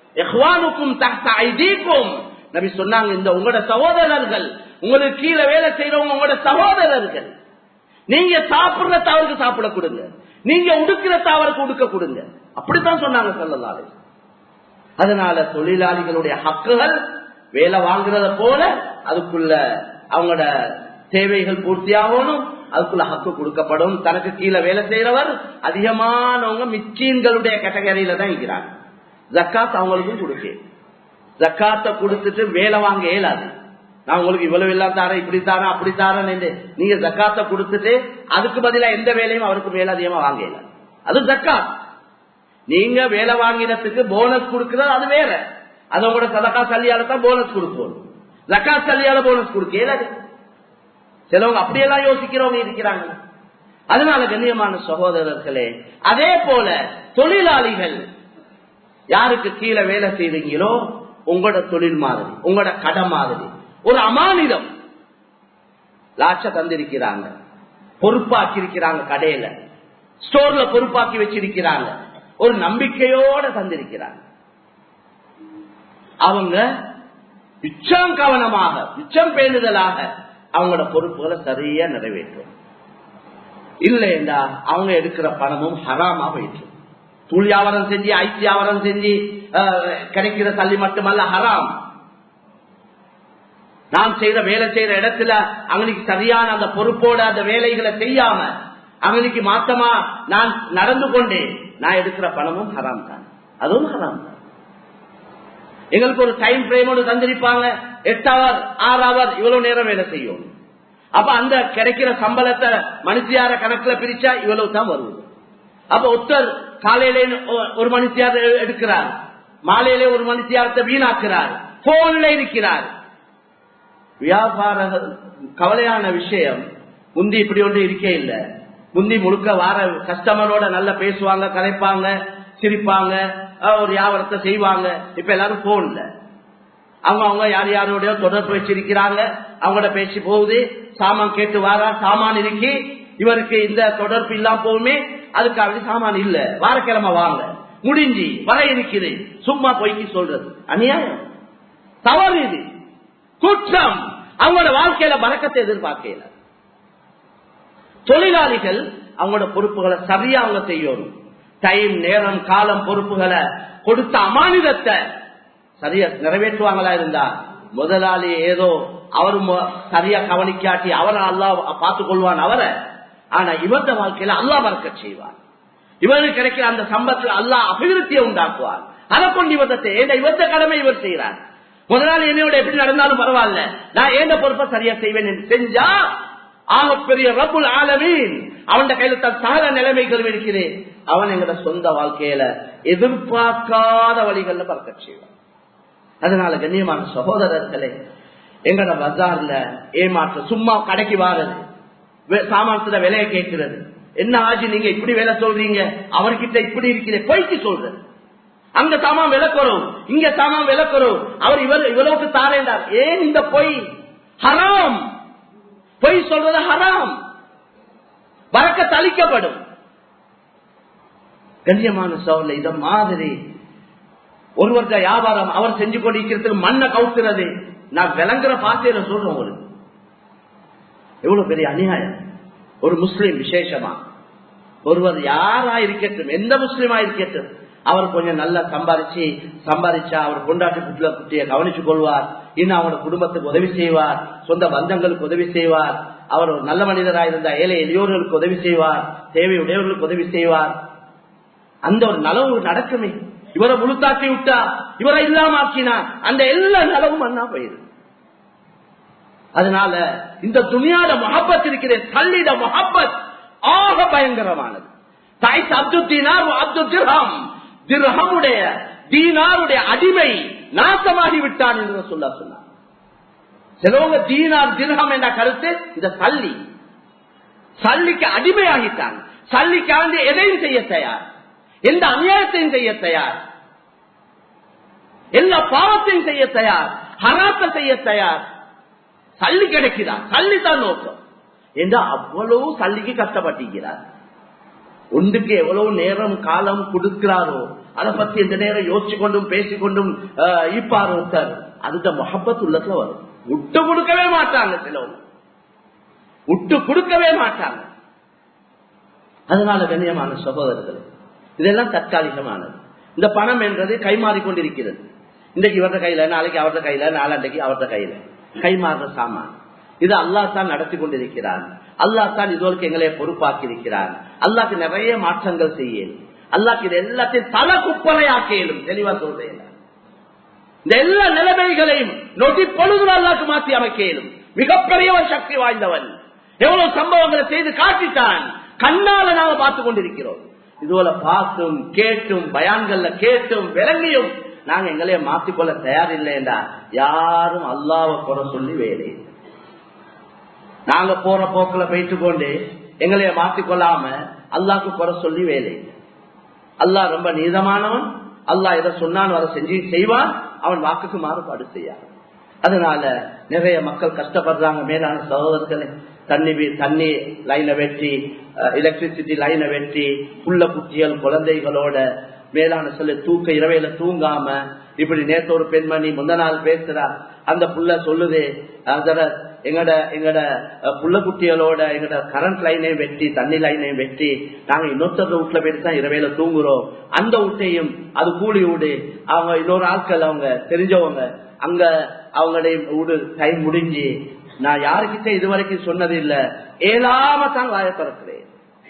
நபி சொன்னாங்க இந்த உங்களோட சகோதரர்கள் உங்களுக்கு கீழே வேலை செய்யறவங்க உங்களோட சகோதரர்கள் நீங்க சாப்பிடுற தவறுக்கு சாப்பிட கொடுங்க நீங்க உடுக்கிற தவறுக்கு உடுக்க கொடுங்க அப்படித்தான் சொன்னாங்க சொல்லலாலே அதனால தொழிலாளிகளுடைய ஹக்குகள் வேலை வாங்குறத போல அதுக்குள்ள அவங்களோட தேவைகள் பூர்த்தியாகணும் அதுக்குள்ள ஹக்கு கொடுக்கப்படும் தனக்கு கீழே வேலை செய்யறவர் அதிகமானவங்க மிச்சீன்களுடைய கேட்டகரியில தான் இருக்கிறாங்க ஜக்காத் அவங்களுக்கும் கொடுக்கு ஜக்காத்த கொடுத்துட்டு வேலை வாங்க இயலாது நான் உங்களுக்கு இவ்வளவு எல்லாம் தாரேன் இப்படி தாரேன் அப்படி தாரேன் நீங்க ஜக்காத்த கொடுத்துட்டு அதுக்கு பதிலா எந்த வேலையும் அவருக்கு மேல அதிகமா வாங்க இயலாது அது ஜக்காத் நீங்க வேலை வாங்கினத்துக்கு போனஸ் கொடுக்கிறது அது வேற அது உங்களோட சதக்கா சல்லியால தான் போனஸ் கொடுப்போம் ஜக்காத் சல்லியால போனஸ் கொடுக்க இயலாது சிலவங்க அப்படியெல்லாம் யோசிக்கிறவங்க இருக்கிறாங்க அதனால கண்ணியமான சகோதரர்களே அதே போல தொழிலாளிகள் யாருக்கு கீழே வேலை செய்வீங்களோ உங்களோட தொழில் மாதிரி உங்களோட கடை மாதிரி ஒரு அமானிதம் லாட்ச தந்திருக்கிறாங்க பொறுப்பாக்கி இருக்கிறாங்க கடையில ஸ்டோர்ல பொறுப்பாக்கி வச்சிருக்கிறாங்க ஒரு நம்பிக்கையோட தந்திருக்கிறாங்க அவங்க மிச்சம் கவனமாக மிச்சம் பேணுதலாக அவங்களோட பொறுப்புகளை சரியா நிறைவேற்றும் இல்லைண்டா அவங்க எடுக்கிற பணமும் ஹராமா போயிட்டு தூள் வியாபாரம் செஞ்சு ஐஸ் வியாபாரம் செஞ்சு கிடைக்கிற தள்ளி மட்டுமல்ல ஹராம் நான் செய்யற வேலை செய்யற இடத்துல அவங்களுக்கு சரியான அந்த பொறுப்போட அந்த வேலைகளை செய்யாம அவங்களுக்கு மாத்தமா நான் நடந்து கொண்டேன் நான் எடுக்கிற பணமும் ஹராம் தான் அதுவும் ஹராம் தான் எங்களுக்கு ஒரு டைம் பிரேமோடு தந்திருப்பாங்க எட்டு அவர் ஆறு அவர் இவ்வளவு நேரம் வேலை செய்யும் அப்ப அந்த கிடைக்கிற சம்பளத்தை மனுஷியார கணக்குல பிரிச்சா இவ்வளவு தான் வருவது அப்ப ஒருத்தர் காலையிலே ஒரு மனுஷியார் எடுக்கிறார் மாலையிலே ஒரு மனுஷியாரத்தை வீணாக்குறார் போன்ல இருக்கிறார் வியாபார கவலையான விஷயம் முந்தி இப்படி ஒன்று இருக்கே இல்ல முந்தி முழுக்க வார கஸ்டமரோட நல்லா பேசுவாங்க கலைப்பாங்க சிரிப்பாங்க ஒரு வியாபாரத்தை செய்வாங்க இப்ப எல்லாரும் போன்ல அவங்க அவங்க யார் யாரோடய தொடர்பு வச்சிருக்கிறாங்க அவங்களோட பேச்சு போகுது சாமான் கேட்டு வாரா சாமான் இருக்கி இவருக்கு இந்த தொடர்பு இல்லாம போகுமே அதுக்காக சாமான் இல்ல வாரக்கிழமை வாங்க முடிஞ்சு வர இருக்குது சும்மா பொய்க்கு சொல்றது அநியாயம் தவறு இது குற்றம் அவங்களோட வாழ்க்கையில பறக்கத்தை எதிர்பார்க்கல தொழிலாளிகள் அவங்களோட பொறுப்புகளை சரியா அவங்க செய்யணும் டைம் நேரம் காலம் பொறுப்புகளை கொடுத்த அமானிதத்தை சரியா நிறைவேற்றுவாங்களா இருந்தா முதலாளி ஏதோ அவரு சரியா கவனிக்காட்டி அவரை அல்லா பார்த்துக் கொள்வான் அவரை ஆனா இவரது வாழ்க்கையில அல்லா மறக்க செய்வார் இவருக்கு கிடைக்கிற அந்த சம்பத்தில் அல்லா அபிவிருத்தியை உண்டாக்குவார் அதை கொண்டு இவரத்தை இவரது கடமை இவர் செய்யறார் முதலாளி என்னையோட எப்படி நடந்தாலும் பரவாயில்ல நான் ஏந்த பொறுப்பை சரியா செய்வேன் என்று செஞ்சா ஆகப்பெரிய ரபுல் ஆலமீன் அவன் கையில தன் சகல நிலைமைகள் இருக்கிறேன் அவன் எங்கட சொந்த வாழ்க்கையில எதிர்பார்க்காத வழிகள்ல பறக்க செய்வான் அதனால கண்ணியமான சகோதரர்களே எங்கட பஜார்ல ஏமாற்ற சும்மா கடைக்கு வாரது சாமானத்துல விலையை கேட்கிறது என்ன ஆச்சு நீங்க இப்படி வேலை சொல்றீங்க அவர்கிட்ட இப்படி இருக்கிற பொய்க்கு சொல்றது அங்க சாமான் விளக்குறோம் இங்க சாமான் விளக்குறோம் அவர் இவர் இவ்வளவுக்கு தாரேண்டார் ஏன் இந்த பொய் ஹராம் பொய் சொல்றது ஹராம் வரக்க தளிக்கப்படும் கண்ணியமான சோழ இத மாதிரி ஒருவர்கிட்ட வியாபாரம் அவர் செஞ்சு கொண்டிருக்கிறதுக்கு மண்ணை கவுத்துறது நான் விளங்குற பாசையில சொல்றேன் உங்களுக்கு எவ்வளவு பெரிய அநியாயம் ஒரு முஸ்லீம் விசேஷமா ஒருவர் யாரா இருக்கட்டும் எந்த முஸ்லீமா இருக்கட்டும் அவர் கொஞ்சம் நல்லா சம்பாரிச்சு சம்பாரிச்சா அவர் கொண்டாட்டி குட்டில குட்டிய கவனிச்சு கொள்வார் இன்னும் அவங்களோட குடும்பத்துக்கு உதவி செய்வார் சொந்த பந்தங்களுக்கு உதவி செய்வார் அவர் ஒரு நல்ல மனிதராக இருந்தா ஏழை எளியோர்களுக்கு உதவி செய்வார் தேவையுடையவர்களுக்கு உதவி செய்வார் அந்த ஒரு நலவு நடக்குமே இவரை முழுத்தாக்கி விட்டா இவரை இல்லாம ஆக்கினா அந்த எல்லா நலவும் அண்ணா போயிரு அதனால இந்த துணியாட மொஹப்பத் இருக்கிற தள்ளிட மொஹப்பத் ஆக பயங்கரமானது தாய் அப்துல் தீனார் அப்துல் திர்ஹம் திர்ஹமுடைய தீனாருடைய அடிமை நாசமாகி விட்டான் என்று சொல்ல சொன்னார் சிலவங்க தீனார் திர்ஹம் என்ற கருத்து இந்த சல்லி சல்லிக்கு அடிமையாகிட்டாங்க சல்லிக்காண்டு எதையும் செய்ய தயார் எந்த அநியாயத்தையும் செய்ய தயார் எல்லா பாவத்தையும் செய்ய தயார் ஹராத்த செய்ய தயார் சல்லி கிடைக்கிறார் சல்லி தான் நோக்கம் என்றா அவ்வளவு சல்லிக்கு கஷ்டப்பட்டிருக்கிறார் ஒன்றுக்கு எவ்வளவு நேரம் காலம் கொடுக்கிறாரோ அதை பத்தி எந்த நேரம் யோசிச்சு கொண்டும் பேசிக்கொண்டும் ஈப்பார் ஒருத்தர் அதுக்கு மொஹப்பத் உள்ளத்துல வரும் விட்டு கொடுக்கவே மாட்டாங்க சிலவங்க விட்டு கொடுக்கவே மாட்டாங்க அதனால கண்ணியமான சகோதரர்கள் இதெல்லாம் தற்காலிகமானது இந்த பணம் என்றது கைமாறி கொண்டிருக்கிறது இன்றைக்கு இவரது கையில நாளைக்கு அவரது கையில நாளாண்டைக்கு அவரது கையில கைமாறுற சாமான் இது அல்லா தான் நடத்தி கொண்டிருக்கிறான் அல்லா தான் இதுவரைக்கும் எங்களை பொறுப்பாக்கி இருக்கிறான் அல்லாக்கு நிறைய மாற்றங்கள் செய்ய அல்லாக்கு இது எல்லாத்தையும் தல குப்பலையாக்கியலும் தெளிவா சொல்றேன் இந்த எல்லா நிலைமைகளையும் நொடி பொழுது அல்லாக்கு மாற்றி அமைக்க இயலும் மிகப்பெரியவன் சக்தி வாய்ந்தவன் எவ்வளவு சம்பவங்களை செய்து காட்டிட்டான் கண்ணால நாம பார்த்து கொண்டிருக்கிறோம் இதுபோல பார்த்தும் கேட்டும் பயான்கள்ல கேட்டும் விளங்கியும் நாங்க எங்களைய மாத்திக்கொள்ள தயாரில்லைண்டா யாரும் அல்லாவை குறை சொல்லி வேலை நாங்க போற போக்குல போயிட்டு கொண்டு எங்களைய மாத்திக்கொள்ளாம அல்லாக்கு குறை சொல்லி வேலை அல்லாஹ் ரொம்ப நீதமானவன் அல்லாஹ் எதை சொன்னாலும் அதை செஞ்சு செய்வான் அவன் வாக்குக்கு மாறுபாடு செய்யான் அதனால நிறைய மக்கள் கஷ்டப்படுறாங்க மேலான சகோதரர்களே தண்ணி தண்ணி லைனை வெட்டி எலக்ட்ரிசிட்டி லைனை வெட்டி புள்ள குட்டிகள் குழந்தைகளோட மேலான சொல்ல தூக்க இரவையில தூங்காம இப்படி நேற்று ஒரு பெண்மணி முந்த நாள் பேசுறா அந்த புள்ள சொல்லுது அதர எங்கட எங்கட புள்ள குட்டிகளோட எங்கட கரண்ட் லைனையும் வெட்டி தண்ணி லைனையும் வெட்டி நாங்க இன்னொருத்தர் வீட்டுல போயிட்டு தான் இரவையில தூங்குறோம் அந்த வீட்டையும் அது கூலி வீடு அவங்க இன்னொரு ஆட்கள் அவங்க தெரிஞ்சவங்க அங்க அவங்களுடைய வீடு டைம் முடிஞ்சு நான் யாருக்கிட்ட இதுவரைக்கும் சொன்னது இல்ல ஏழாம தான் வாய திறக்கிறேன்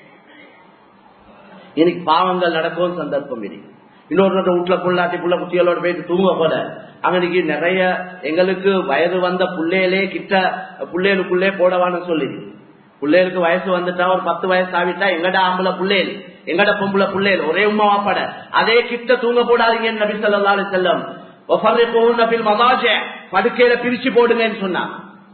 இன்னைக்கு பாவங்கள் நடக்கும் சந்தர்ப்பம் இருக்கு இன்னொரு வீட்டுல புள்ளாட்டி புள்ள குட்டிகளோட போயிட்டு தூங்க போல அங்கனைக்கு நிறைய எங்களுக்கு வயது வந்த புள்ளையிலே கிட்ட புள்ளைகளுக்குள்ளே போடவான்னு சொல்லி பிள்ளைகளுக்கு வயசு வந்துட்டா ஒரு பத்து வயசு ஆகிட்டா எங்கட ஆம்பளை பிள்ளைகள் எங்கட பொம்பளை பிள்ளைகள் ஒரே உமா வாப்பட அதே கிட்ட தூங்க போடாதீங்க நபி சொல்லா செல்லம் படுக்கையில பிரிச்சு போடுங்கன்னு சொன்னாங்க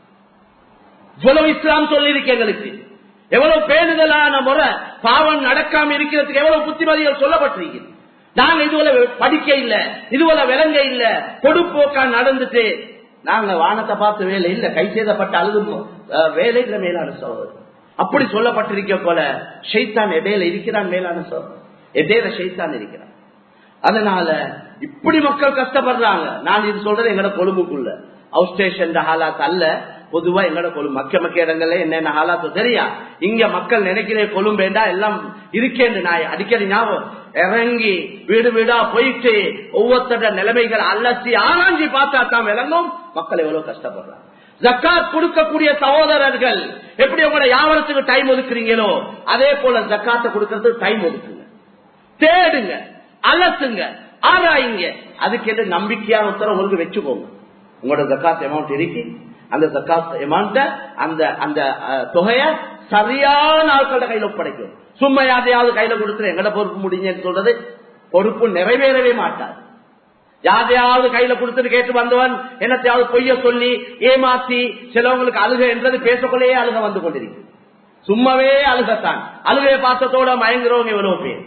இவ்வளவு இஸ்லாம் சொல்லி இருக்கு எங்களுக்கு எவ்வளவு பேணுதலான முறை பாவம் நடக்காம இருக்கிறதுக்கு எவ்வளவு புத்திமதிகள் சொல்லப்பட்டிருக்கு நாங்க இதுவரை படிக்க இல்ல இதுவரை விளங்க இல்ல பொடுப்போக்கா நடந்துட்டு நாங்க வானத்தை பார்த்து வேலை இல்ல கை செய்தப்பட்ட அழுது வேலை இல்ல மேலான சோதர் அப்படி சொல்லப்பட்டிருக்க போல ஷைத்தான் இடையில இருக்கிறான் மேலான சோதர் இடையில ஷைத்தான் இருக்கிறான் அதனால இப்படி மக்கள் கஷ்டப்படுறாங்க நான் இது சொல்றது எங்கட கொழும்புக்குள்ள அவுட் ஸ்டேஷன் ஹாலாத் அல்ல பொதுவா எங்கட கொழும்பு மக்க மக்க இடங்கள்ல என்னென்ன ஹாலாத்தோ தெரியா இங்க மக்கள் நினைக்கிற கொழும்பேண்டா எல்லாம் இருக்கேன் நான் அடிக்கடி ஞாபகம் இறங்கி வீடு வீடா போயிட்டு ஒவ்வொருத்தர நிலைமைகள் அலசி ஆராய்ச்சி பார்த்தா தான் விளங்கும் மக்கள் எவ்வளவு கஷ்டப்படுறாங்க ஜக்காத் கொடுக்கக்கூடிய சகோதரர்கள் எப்படி உங்களோட வியாபாரத்துக்கு டைம் ஒதுக்குறீங்களோ அதே போல ஜக்காத்தை கொடுக்கறதுக்கு டைம் ஒதுக்குங்க தேடுங்க அலசுங்க ஆராயுங்க அதுக்கு எது நம்பிக்கையான உத்தரவு உங்களுக்கு வச்சுக்கோங்க உங்களோட ஜக்காத் அமௌண்ட் இருக்கு அந்த ஜக்காத் அமௌண்ட அந்த அந்த தொகைய சரியான ஆட்களோட கையில ஒப்படைக்கும் சும்மா யாரையாவது கையில கொடுத்துரு எங்கட பொறுப்பு முடிஞ்சு சொல்றது பொறுப்பு நிறைவேறவே மாட்டார் யாரையாவது கையில கொடுத்துட்டு கேட்டு வந்தவன் என்னத்தையாவது பொய்ய சொல்லி ஏமாத்தி சிலவங்களுக்கு அழுக என்றது பேசக்கொள்ளே அழுக வந்து கொண்டிருக்கு சும்மாவே அழுகத்தான் அழுகையை பார்த்ததோட மயங்குறவங்க இவ்வளவு பேர்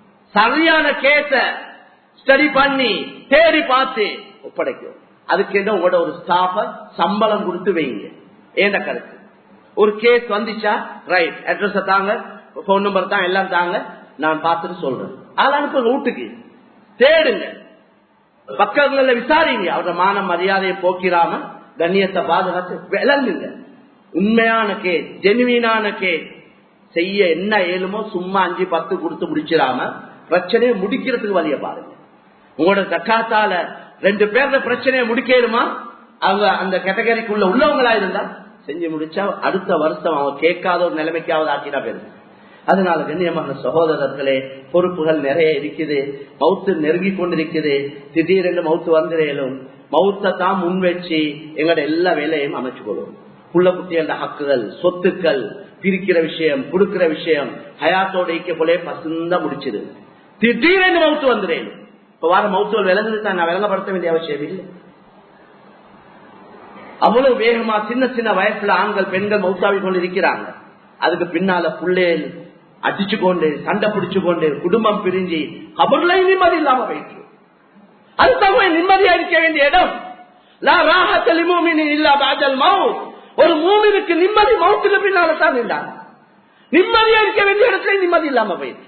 சரியான கேஸ ஸ்டடி பண்ணி தேடி பார்த்து ஒப்படைக்கும் அதுக்கு என்ன உங்களோட ஒரு ஸ்டாஃப சம்பளம் கொடுத்து வைங்க ஏண்ட கருத்து ஒரு கேஸ் வந்துச்சா ரைட் அட்ரஸ் தாங்க போன் நம்பர் தான் எல்லாம் தாங்க நான் பார்த்துட்டு சொல்றேன் அதெல்லாம் அனுப்புங்க வீட்டுக்கு தேடுங்க பக்கத்துல விசாரிங்க அவரோட மான மரியாதையை போக்கிராம கண்ணியத்தை பாதுகாத்து விளங்குங்க உண்மையான கேஸ் ஜெனுவீனான கேஸ் செய்ய என்ன ஏழுமோ சும்மா அஞ்சு பத்து கொடுத்து முடிச்சிடாம பிரச்சனையை முடிக்கிறதுக்கு வழிய பாருங்க உங்களோட தக்காத்தால ரெண்டு பேர்ல பிரச்சனையை முடிக்கணுமா அவங்க அந்த கேட்டகரிக்குள்ள உள்ளவங்களா இருந்தா செஞ்சு முடிச்சா அடுத்த வருஷம் அவங்க கேட்காத ஒரு நிலைமைக்காவது ஆக்கினா போயிருங்க அதனால கண்ணியமான சகோதரர்களே பொறுப்புகள் நிறைய இருக்குது மவுத்து நெருங்கி கொண்டிருக்குது திடீரென்று மவுத்து வந்துடலும் மவுத்தை தான் முன் வச்சு எங்களோட எல்லா வேலையும் அமைச்சு கொள்ளும் புள்ள குட்டிகள ஹக்குகள் சொத்துக்கள் பிரிக்கிற விஷயம் கொடுக்கிற விஷயம் ஹயாத்தோட இக்க போலே பசுந்தா முடிச்சிரு திடீரென்று மவுத்து வந்துடலும் இப்ப வார மவுத்துவல் விளங்குது தான் நான் விளங்கப்படுத்த வேண்டிய அவசியம் இல்லை அவ்வளவு வேகமா சின்ன சின்ன வயசுல ஆண்கள் பெண்கள் மௌத்தாவி கொண்டு இருக்கிறாங்க அதுக்கு பின்னால புள்ளேல் அடிச்சு கொண்டு சண்டை பிடிச்சு கொண்டு குடும்பம் பிரிஞ்சு கபர்லையும் நிம்மதி இல்லாம போயிட்டு அதுதான் போய் நிம்மதியா இருக்க வேண்டிய இடம் லா ராஹத்த லிமூமினின் இல்லா பாதல் மவுத் ஒரு மூமினுக்கு நிம்மதி மவுத்துக்கு பின்னால தான் இருந்தாங்க நிம்மதியா இருக்க வேண்டிய இடத்துல நிம்மதி இல்லாம போயிடுச்சு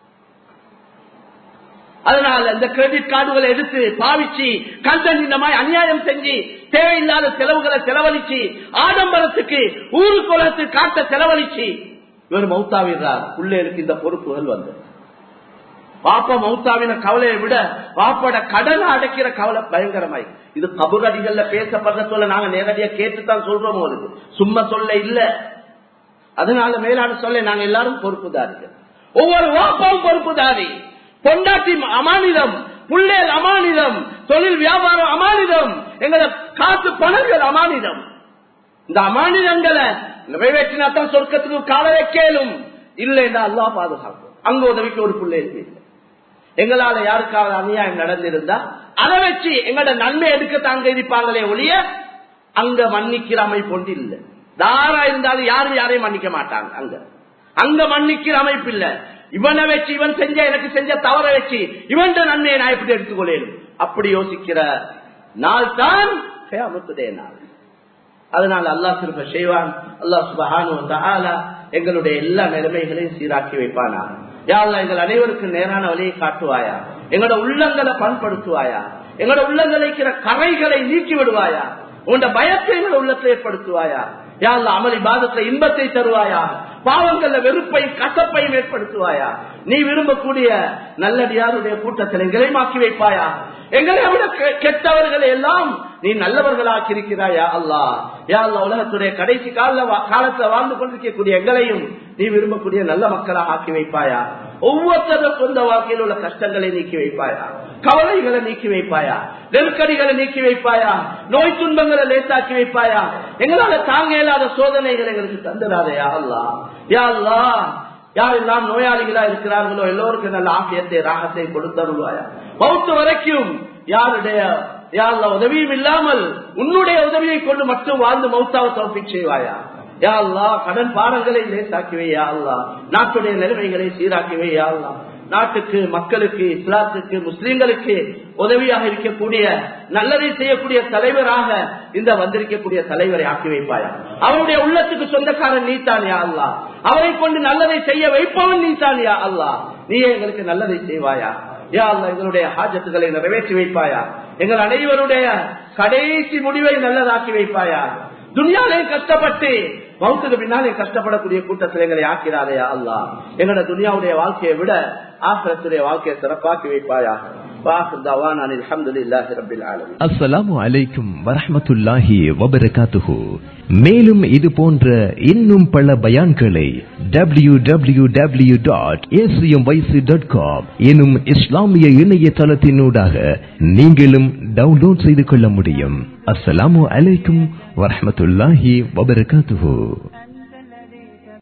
அதனால இந்த கிரெடிட் கார்டுகளை எடுத்து பாவிச்சு கண்டனிந்தமாய் அநியாயம் செஞ்சு தேவையில்லாத செலவுகளை செலவழிச்சு ஆடம்பரத்துக்கு ஊரு குலத்து காட்ட செலவழிச்சு இவர் மௌத்தாவிடுறார் பிள்ளைகளுக்கு இந்த பொறுப்புகள் வந்தது பாப்பா மௌத்தாவின கவலையை விட பாப்போட கடன் அடைக்கிற கவலை பயங்கரமாய் இது கபுரடிகள்ல பேசப்படுற சொல்ல நாங்க நேரடியா கேட்டுத்தான் சொல்றோம் அதுக்கு சும்மா சொல்ல இல்ல அதனால மேலான சொல்ல நாங்க எல்லாரும் பொறுப்புதாரிகள் ஒவ்வொரு வாப்பாவும் பொறுப்புதாரி பொண்டாட்டி அமானிதம் புள்ளேல் அமானிதம் தொழில் வியாபாரம் அமானிதம் எங்களை காசு பணங்கள் அமானிதம் இந்த அமானிதங்களை நிறைவேற்றினாத்தான் சொர்க்கத்துக்கு கால வைக்கலும் இல்லைன்னா அல்லா பாதுகாக்கும் அங்க உதவிக்கு ஒரு பிள்ளை இருக்கு எங்களால யாருக்காவது அநியாயம் நடந்திருந்தா அதை வச்சு எங்களோட நன்மை எடுக்க தாங்க இருப்பாங்களே ஒழிய அங்க மன்னிக்கிற அமைப்பு ஒன்று இல்லை தாரா இருந்தாலும் யாரும் யாரையும் மன்னிக்க மாட்டாங்க அங்க அங்க மன்னிக்கிற அமைப்பு இல்ல இவனை வச்சு இவன் செஞ்ச எனக்கு செஞ்ச தவற வச்சு இவன் நன்மையை நான் எப்படி எடுத்துக்கொள்ளேன் அப்படி யோசிக்கிற நாள் தான் கயாமத்துடைய நாள் அதனால அல்லா திருப்ப செய்வான் அல்லா சுபஹானு எங்களுடைய எல்லா நிலைமைகளையும் சீராக்கி வைப்பானா யாழ்லா எங்கள் அனைவருக்கும் நேரான வழியை காட்டுவாயா எங்களோட உள்ளங்களை பண்படுத்துவாயா எங்களோட உள்ளங்களை இருக்கிற கரைகளை நீக்கி விடுவாயா உண்ட பயத்தை எங்கள் உள்ளத்தை ஏற்படுத்துவாயா யாழ்லா அமளி பாதத்தை இன்பத்தை தருவாயா பாவங்கள்ல வெறுப்பை கசப்பையும் ஏற்படுத்துவாயா நீ விரும்பக்கூடிய நல்லடியாருடைய கூட்டத்தில் எங்களையும் ஆக்கி வைப்பாயா எங்களை விட கெட்டவர்களை எல்லாம் நீ நல்லவர்களாக்கி இருக்கிறாயா அல்லா யா அல்லா உலகத்துடைய கடைசி கால காலத்துல வாழ்ந்து கொண்டிருக்கக்கூடிய எங்களையும் நீ விரும்பக்கூடிய நல்ல மக்களாக ஆக்கி வைப்பாயா ஒவ்வொருத்தருக்கும் இந்த வாழ்க்கையில் உள்ள கஷ்டங்களை நீக்கி வைப்பாயா கவலைகளை நீக்கி வைப்பாயா நெருக்கடிகளை நீக்கி வைப்பாயா நோய் துன்பங்களை லேசாக்கி வைப்பாயா எங்களால தாங்க இயலாத சோதனைகளை எங்களுக்கு தந்துடாதயா அல்லா யா அல்லா யாரெல்லாம் நோயாளிகளா இருக்கிறார்களோ எல்லோருக்கும் நல்ல ஆசியத்தை ராகத்தை கொடுத்தருவாயா மௌத்து வரைக்கும் யாருடைய யாழ்ல உதவியும் இல்லாமல் உன்னுடைய உதவியை கொண்டு மட்டும் வாழ்ந்து மௌத்தாவை தோப்பிக் செய்வாயா யா அல்லா கடன் பாரங்களை லேசாக்கிவே யா அல்லா நாட்டுடைய நிலைமைகளை சீராக்கிவே யா அல்லா நாட்டுக்கு மக்களுக்கு இஸ்லாத்துக்கு முஸ்லீம்களுக்கு உதவியாக இருக்கக்கூடிய நல்லதை செய்யக்கூடிய தலைவராக இந்த வந்திருக்கக்கூடிய தலைவரை ஆக்கி வைப்பாயா அவருடைய உள்ளத்துக்கு சொந்தக்காரன் நீத்தான் யா அல்லா அவரை கொண்டு நல்லதை செய்ய வைப்பவன் நீத்தான் யா அல்லா நீ எங்களுக்கு நல்லதை செய்வாயா யா அல்லா எங்களுடைய ஹாஜத்துகளை நிறைவேற்றி வைப்பாயா எங்கள் அனைவருடைய கடைசி முடிவை நல்லதாக்கி வைப்பாயா துனியாலே கஷ்டப்பட்டு மவுத்துக்கு பின்னாலே கஷ்டப்படக்கூடிய கூட்டத்தில் எங்களை ஆக்கிறாரையா அல்லா எங்களோட துனியாவுடைய வாழ்க்கையை விட ஆசிரத்துடைய வாழ்க்கையை சிறப்பாக்கி வைப்பாயா அஸ்ஸலாமு அலைக்கும் வரஹமத்துல்லாஹி வபரகாத்துஹு மேலும் இது போன்ற இன்னும் பல பயான்களை W W W dot ACM YC dot com எனும் இஸ்லாமிய இணையதளத்தினூடாக நீங்களும் டவுன்லோட் செய்து கொள்ள முடியும் அஸ்ஸலாமு அலைக்கும் வரஹமத்துல்லாஹி வபரகாத்துஹு